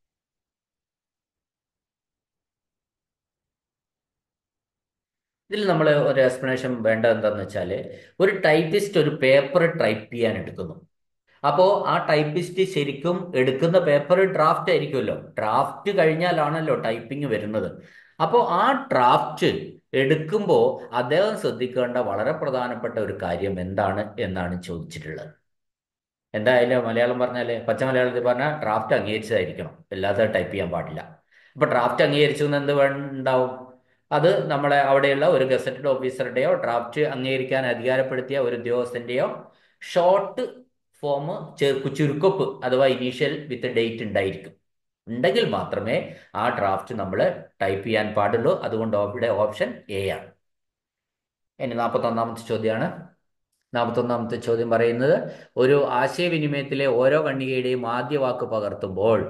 ഇതിൽ നമ്മൾ ഒരു എക്സ്പ്ലനേഷൻ വേണ്ടത് എന്താണെന്ന് വെച്ചാൽ ഒരു ടൈപ്പിസ്റ്റ് ഒരു പേപ്പർ ടൈപ്പ് ചെയ്യാൻ എടുക്കുന്നു അപ്പോൾ ആ ടൈപ്പിസ്റ്റ് ശരിക്കും എടുക്കുന്ന പേപ്പർ ഡ്രാഫ്റ്റ് ആയിരിക്കുമല്ലോ ഡ്രാഫ്റ്റ് കഴിഞ്ഞാലാണല്ലോ ടൈപ്പിംഗ് വരുന്നത് അപ്പോൾ ആ ഡ്രാഫ്റ്റ് എടുക്കുമ്പോൾ അദ്ദേഹം ശ്രദ്ധിക്കേണ്ട വളരെ പ്രധാനപ്പെട്ട ഒരു കാര്യം എന്താണ് എന്നാണ് ചോദിച്ചിട്ടുള്ളത് എന്തായാലും മലയാളം പറഞ്ഞാൽ പച്ച മലയാളത്തിൽ പറഞ്ഞാൽ ഡ്രാഫ്റ്റ് അംഗീകരിച്ചതായിരിക്കണം അല്ലാതെ ടൈപ്പ് ചെയ്യാൻ പാടില്ല അപ്പോൾ ഡ്രാഫ്റ്റ് അംഗീകരിച്ചു എന്ന് എന്ത് ഉണ്ടാവും അത് നമ്മളെ അവിടെയുള്ള ഒരു ഗസറ്റഡ് ഓഫീസറുടെയോ ഡ്രാഫ്റ്റ് അംഗീകരിക്കാൻ അധികാരപ്പെടുത്തിയ ഒരു ഉദ്യോഗസ്ഥന്റെയോ ഷോർട്ട് ഫോം ചേർക്കു ചുരുക്കപ്പ് അഥവാ ഇനീഷ്യൽ വിത്ത് ഡേറ്റ് ഉണ്ടായിരിക്കും ഉണ്ടെങ്കിൽ മാത്രമേ ആ ഡ്രാഫ്റ്റ് നമ്മൾ ടൈപ്പ് ചെയ്യാൻ പാടുള്ളൂ അതുകൊണ്ട് ഇവിടെ ഓപ്ഷൻ എ ആണ് ഇനി നാൽപ്പത്തൊന്നാമത്തെ ചോദ്യമാണ് നാൽപ്പത്തൊന്നാമത്തെ ചോദ്യം പറയുന്നത് ഒരു ആശയവിനിമയത്തിലെ ഓരോ ഖണ്ഡികയുടെയും ആദ്യ വാക്ക് പകർത്തുമ്പോൾ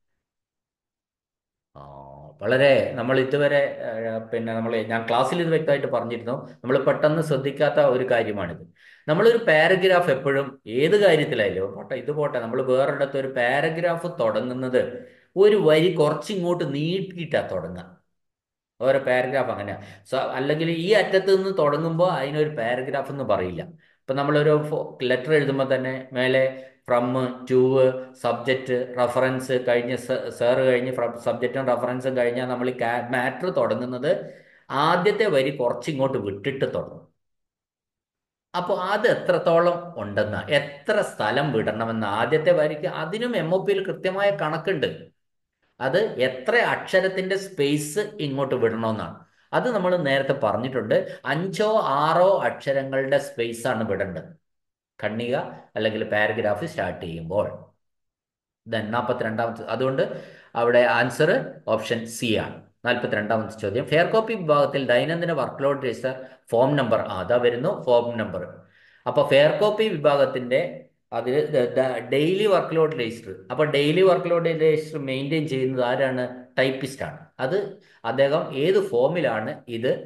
വളരെ നമ്മൾ ഇതുവരെ പിന്നെ നമ്മൾ ഞാൻ ക്ലാസ്സിൽ ഇത് വ്യക്തമായിട്ട് പറഞ്ഞിരുന്നു നമ്മൾ പെട്ടെന്ന് ശ്രദ്ധിക്കാത്ത ഒരു കാര്യമാണിത് നമ്മളൊരു പാരഗ്രാഫ് എപ്പോഴും ഏത് കാര്യത്തിലായാലും പോട്ടെ ഇത് പോട്ടെ നമ്മൾ വേറൊരിടത്ത് ഒരു പാരഗ്രാഫ് തുടങ്ങുന്നത് ഒരു വരി കുറച്ചിങ്ങോട്ട് നീട്ടിയിട്ടാണ് തുടങ്ങുക ഓരോ പാരഗ്രാഫ് അങ്ങനെ സോ അല്ലെങ്കിൽ ഈ അറ്റത്ത് നിന്ന് തുടങ്ങുമ്പോൾ അതിനൊരു പാരഗ്രാഫ് എന്ന് പറയില്ല ഇപ്പം നമ്മളൊരു ലെറ്റർ എഴുതുമ്പോൾ തന്നെ മേലെ ഫ്രം ടു സബ്ജക്റ്റ് റഫറൻസ് കഴിഞ്ഞ് സാറ് കഴിഞ്ഞ് സബ്ജക്റ്റും റഫറൻസും കഴിഞ്ഞാൽ നമ്മൾ ഈ മാറ്റർ തുടങ്ങുന്നത് ആദ്യത്തെ വരി കുറച്ചിങ്ങോട്ട് വിട്ടിട്ട് തുടങ്ങും അപ്പോൾ അത് എത്രത്തോളം ഉണ്ടെന്ന് എത്ര സ്ഥലം വിടണമെന്ന് ആദ്യത്തെ വരിക്ക് അതിനും എം ഒ പിയിൽ കൃത്യമായ കണക്കുണ്ട് അത് എത്ര അക്ഷരത്തിന്റെ സ്പേസ് ഇങ്ങോട്ട് വിടണമെന്നാണ് അത് നമ്മൾ നേരത്തെ പറഞ്ഞിട്ടുണ്ട് അഞ്ചോ ആറോ അക്ഷരങ്ങളുടെ സ്പേസ് ആണ് വിടേണ്ടത് ഖണ്ണിക അല്ലെങ്കിൽ പാരഗ്രാഫ് സ്റ്റാർട്ട് ചെയ്യുമ്പോൾ ദെൻ നാൽപ്പത്തിരണ്ടാമത്തെ അതുകൊണ്ട് അവിടെ ആൻസർ ഓപ്ഷൻ സി ആണ് നാൽപ്പത്തിരണ്ടാമത്തെ ചോദ്യം ഫെയർ കോപ്പി വിഭാഗത്തിൽ ദൈനംദിന work load register form number അതാ വരുന്നു ഫോം നമ്പർ അപ്പോൾ ഫെയർ കോപ്പി വിഭാഗത്തിന്റെ അതിൽ ഡെയിലി വർക്ക് ലോഡ് രജിസ്റ്റർ അപ്പോൾ daily work load register maintain ചെയ്യുന്നത് ആരാണ് ടൈപ്പിസ്റ്റ് ആണ് അത് അദ്ദേഹം ഏത് ഫോമിലാണ് ഇത്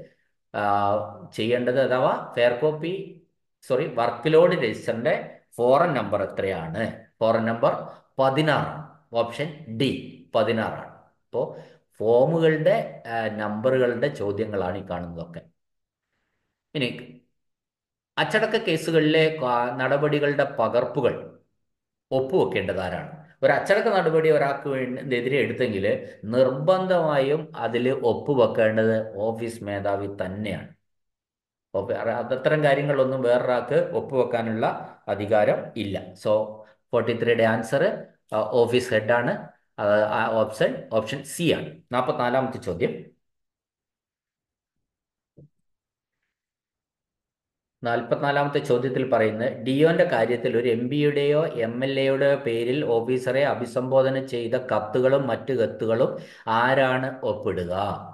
ആ, ചെയ്യേണ്ടത് അഥവാ fair copy sorry work load രജിസ്റ്ററിന്റെ ഫോറൻ നമ്പർ എത്രയാണ് ഫോറൻ നമ്പർ പതിനാറാണ് ഓപ്ഷൻ ഡി പതിനാറാണ് അപ്പോൾ ഫോമുകളുടെ ആ, നമ്പറുകളുടെ ചോദ്യങ്ങളാണ് ഈ കാണുന്നതൊക്കെ ഇനി അച്ചടക്ക കേസുകളിലെ ക- നടപടികളുടെ പകർപ്പുകൾ ഒപ്പുവെക്കേണ്ടത് ആരാണ് ഒരു അച്ചടക്ക നടപടി ഒരാൾക്ക് വേണ്ടി എതിരെ എടുത്തെങ്കിൽ നിർബന്ധമായും അതിൽ ഒപ്പുവെക്കേണ്ടത് ഓഫീസ് മേധാവി തന്നെയാണ് ഒപ്പ് അറ- അത്തരം കാര്യങ്ങളൊന്നും വേറൊരാൾക്ക് ഒപ്പുവെക്കാനുള്ള അധികാരം ഇല്ല സോ ഫോർട്ടി ത്രീയുടെ ആൻസർ ഓഫീസ് ഹെഡാണ് ഓപ്ഷൻ ഓപ്ഷൻ സി ആണ് നാൽപ്പത്തിനാലാമത്തെ ചോദ്യം നാൽപ്പത്തിനാലാമത്തെ ചോദ്യത്തിൽ പറയുന്നത് ഡിയോന്റെ കാര്യത്തിൽ ഒരു എം പിയുടെയോ എം എൽ എയുടെയോ പേരിൽ ഓഫീസറെ അഭിസംബോധന ചെയ്ത കത്തുകളും മറ്റു കത്തുകളും ആരാണ് ഒപ്പിടുക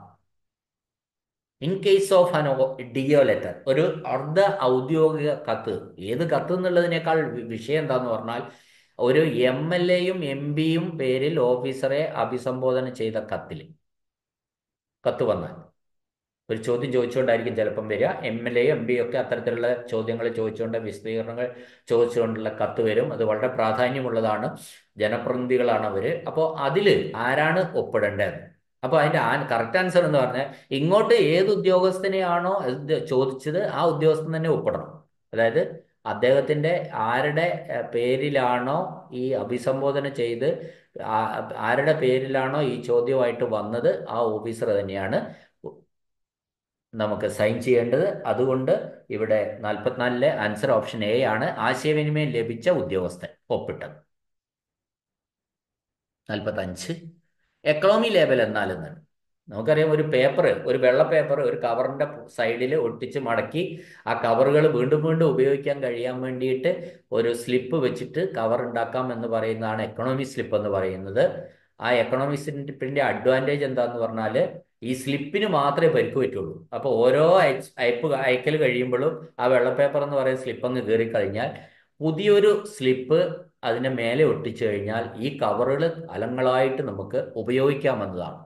in case of an DO letter ഒരു അർദ്ധ ഔദ്യോഗിക കത്ത് ഏത് കത്ത് എന്നുള്ളതിനേക്കാൾ വി- വിഷയം എന്താന്ന് പറഞ്ഞാൽ ഒരു എം എൽ എയും എം പിയും പേരിൽ ഓഫീസറെ അഭിസംബോധന ചെയ്ത കത്തിൽ കത്ത് വന്നാൽ ഒരു ചോദ്യം ചോദിച്ചുകൊണ്ടായിരിക്കും ചിലപ്പം വരിക എം എൽ എയും എം പിയും ഒക്കെ അത്തരത്തിലുള്ള ചോദ്യങ്ങൾ ചോദിച്ചുകൊണ്ട് വിശദീകരണങ്ങൾ ചോദിച്ചുകൊണ്ടുള്ള കത്ത് വരും അത് വളരെ പ്രാധാന്യമുള്ളതാണ് ജനപ്രതിനിധികളാണ് അവര് അപ്പോൾ അതിൽ ആരാണ് ഒപ്പിടേണ്ടത് അപ്പോൾ അതിന്റെ ആ കറക്റ്റ് ആൻസർ എന്ന് പറഞ്ഞാൽ ഇങ്ങോട്ട് ഏത് ഉദ്യോഗസ്ഥനെയാണോ ഇത് ചോദിച്ചത് ആ ഉദ്യോഗസ്ഥൻ തന്നെ ഒപ്പിടണം അതായത് അദ്ദേഹത്തിന്റെ ആരുടെ ഏഹ്, പേരിലാണോ ഈ അഭിസംബോധന ചെയ്ത് ആ- ആരുടെ പേരിലാണോ ഈ ചോദ്യമായിട്ട് വന്നത് ആ ഓഫീസർ തന്നെയാണ് നമുക്ക് സൈൻ ചെയ്യേണ്ടത് അതുകൊണ്ട് ഇവിടെ നാൽപ്പത്തിനാലിലെ ആൻസർ ഓപ്ഷൻ എ ആണ് ആശയവിനിമയം ലഭിച്ച ഉദ്യോഗസ്ഥൻ ഒപ്പിട്ടത് നാൽപ്പത്തഞ്ച് എക്കണോമി ലേബൽ എന്നാൽ എന്നാണ് നമുക്കറിയാം ഒരു പേപ്പർ ഒരു വെള്ള പേപ്പർ ഒരു കവറിന്റെ സൈഡിൽ ഒട്ടിച്ച് മടക്കി ആ കവറുകൾ വീണ്ടും വീണ്ടും ഉപയോഗിക്കാൻ കഴിയാൻ വേണ്ടിയിട്ട് ഒരു സ്ലിപ്പ് വെച്ചിട്ട് കവർ ഉണ്ടാക്കാം എന്ന് പറയുന്നതാണ് എക്കണോമി സ്ലിപ്പ് എന്ന് പറയുന്നത് ആ എക്കണോമി സ്ലിപ്പിന്റെ അഡ്വാൻറ്റേജ് എന്താന്ന് പറഞ്ഞാൽ ഈ സ്ലിപ്പിന് മാത്രമേ പരിക്ക് പറ്റുള്ളൂ അപ്പോൾ ഓരോ അയച്ച് അയപ്പ് അയക്കൽ കഴിയുമ്പോഴും ആ വെള്ള പേപ്പർ എന്ന് പറയുന്ന സ്ലിപ്പ് അങ്ങ് കയറി കഴിഞ്ഞാൽ പുതിയൊരു സ്ലിപ്പ് അതിന്റെ മേലെ ഒട്ടിച്ചു കഴിഞ്ഞാൽ ഈ കവറുകൾ അലങ്ങളായിട്ട് നമുക്ക് ഉപയോഗിക്കാമെന്നതാണ്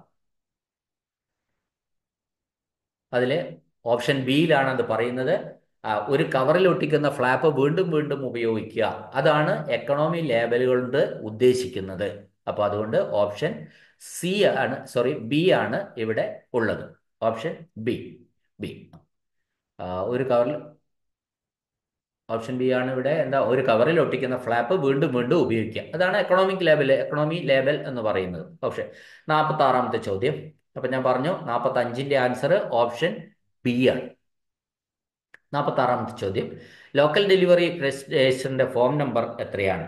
അതിൽ ഓപ്ഷൻ ബിയിലാണ് അത് പറയുന്നത് ആ, ഒരു കവറിൽ ഒട്ടിക്കുന്ന ഫ്ലാപ്പ് വീണ്ടും വീണ്ടും ഉപയോഗിക്കുക അതാണ് എക്കണോമി ലേബലുകൾ കൊണ്ട് ഉദ്ദേശിക്കുന്നത് അപ്പോൾ അതുകൊണ്ട് ഓപ്ഷൻ സി ആണ് സോറി ബി ആണ് ഇവിടെ ഉള്ളത് ഓപ്ഷൻ ബി ബി ഒരു കവറിൽ ഓപ്ഷൻ ബി ആണ് ഇവിടെ എന്താ ഒരു കവറിൽ ഒട്ടിക്കുന്ന ഫ്ലാപ്പ് വീണ്ടും വീണ്ടും ഉപയോഗിക്കുക അതാണ് എക്കണോമിക് ലേബൽ എക്കണോമി ലേബൽ എന്ന് പറയുന്നത് ഓപ്ഷൻ നാൽപ്പത്തി ആറാമത്തെ ചോദ്യം അപ്പൊ ഞാൻ പറഞ്ഞു നാൽപ്പത്തി അഞ്ചിന്റെ ആൻസർ ഓപ്ഷൻ ബി ആണ് നാൽപ്പത്തി ആറാമത്തെ ചോദ്യം ലോക്കൽ ഡെലിവറി രജിസ്റ്ററിന്റെ ഫോം നമ്പർ എത്രയാണ്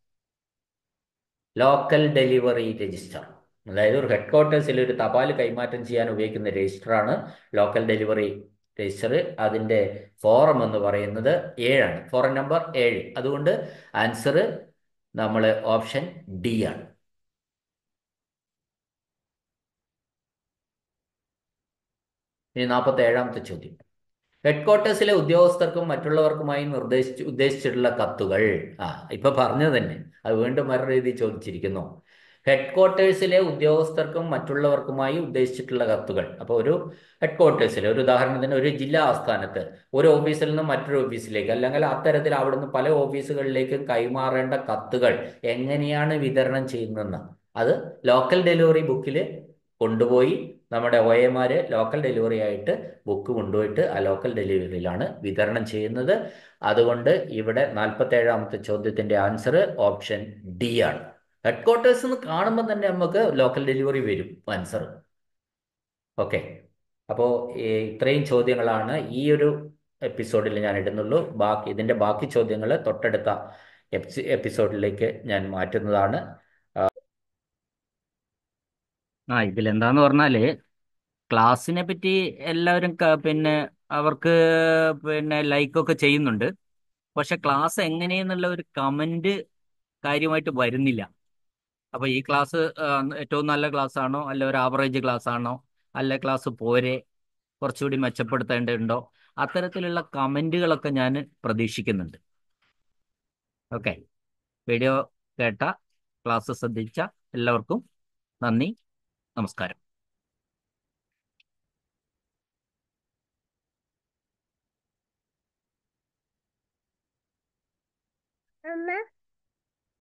ലോക്കൽ ഡെലിവറി രജിസ്റ്റർ അതായത് ഒരു ഹെഡ് ക്വാർട്ടേഴ്സിൽ ഒരു തപാൽ കൈമാറ്റം ചെയ്യാൻ ഉപയോഗിക്കുന്ന രജിസ്റ്ററാണ് ലോക്കൽ ഡെലിവറി രജിസ്റ്റർ അതിന്റെ ഫോറം എന്ന് പറയുന്നത് ഏഴാണ് ഫോറം നമ്പർ ഏഴ് അതുകൊണ്ട് ആൻസർ നമ്മൾ ഓപ്ഷൻ ഡി ആണ് ഇനി നാൽപ്പത്തി ഏഴാമത്തെ ചോദ്യം ഹെഡ് ക്വാർട്ടേഴ്സിലെ ഉദ്യോഗസ്ഥർക്കും മറ്റുള്ളവർക്കുമായി നിർദ്ദേശിച്ച് ഉദ്ദേശിച്ചിട്ടുള്ള കത്തുകൾ ആ ഇപ്പൊ പറഞ്ഞത് തന്നെ അത് വീണ്ടും വേറെ രീതിയിൽ ചോദിച്ചിരിക്കുന്നു ഹെഡ് ക്വാർട്ടേഴ്സിലെ ഉദ്യോഗസ്ഥർക്കും മറ്റുള്ളവർക്കുമായി ഉദ്ദേശിച്ചിട്ടുള്ള കത്തുകൾ അപ്പോൾ ഒരു ഹെഡ് ക്വാർട്ടേഴ്സിൽ ഒരു ഉദാഹരണത്തിന് ഒരു ജില്ലാ ആസ്ഥാനത്ത് ഒരു ഓഫീസിൽ നിന്ന് മറ്റൊരു ഓഫീസിലേക്ക് അല്ലെങ്കിൽ അത്തരത്തിൽ അവിടുന്ന് പല ഓഫീസുകളിലേക്കും കൈമാറേണ്ട കത്തുകൾ എങ്ങനെയാണ് വിതരണം ചെയ്യുന്നതെന്ന് അത് ലോക്കൽ ഡെലിവറി ബുക്കിൽ കൊണ്ടുപോയി നമ്മുടെ ഒ എമാര് ലോക്കൽ ഡെലിവറി ആയിട്ട് ബുക്ക് കൊണ്ടുപോയിട്ട് ആ ലോക്കൽ ഡെലിവറിയിലാണ് വിതരണം ചെയ്യുന്നത് അതുകൊണ്ട് ഇവിടെ നാൽപ്പത്തി ഏഴാമത്തെ ചോദ്യത്തിന്റെ ആൻസർ ഓപ്ഷൻ ഡി ആണ് ഹെഡ് ക്വാർട്ടേഴ്സ് എന്ന് കാണുമ്പോൾ തന്നെ നമുക്ക് ലോക്കൽ ഡെലിവറി വരും ആൻസർ ഓക്കെ അപ്പോൾ ഇത്രയും ചോദ്യങ്ങളാണ് ഈ ഒരു എപ്പിസോഡിൽ ഞാൻ ഇടുന്നുള്ളൂ ബാക്കി ഇതിന്റെ ബാക്കി ചോദ്യങ്ങൾ തൊട്ടടുത്ത എപ്പിസോഡിലേക്ക് ഞാൻ മാറ്റുന്നതാണ് ആ ഇതിലെന്താന്ന് പറഞ്ഞാല് ക്ലാസ്സിനെ പറ്റി എല്ലാവരും ക- പിന്നെ അവർക്ക് പിന്നെ ലൈക്കൊക്കെ ചെയ്യുന്നുണ്ട് പക്ഷെ ക്ലാസ് എങ്ങനെയെന്നുള്ള ഒരു കമന്റ് കാര്യമായിട്ട് വരുന്നില്ല അപ്പൊ ഈ ക്ലാസ് ആ, ഏറ്റവും നല്ല ക്ലാസ് ആണോ അല്ല ഒരു ആവറേജ് ക്ലാസ് ആണോ അല്ല ക്ലാസ് പോരെ കുറച്ചുകൂടി മെച്ചപ്പെടുത്തേണ്ടതുണ്ടോ അത്തരത്തിലുള്ള കമന്റുകളൊക്കെ ഞാൻ പ്രതീക്ഷിക്കുന്നുണ്ട് ഓക്കെ വീഡിയോ കേട്ട ക്ലാസ് ശ്രദ്ധിച്ച എല്ലാവർക്കും നന്ദി നമസ്കാരം അമ്മ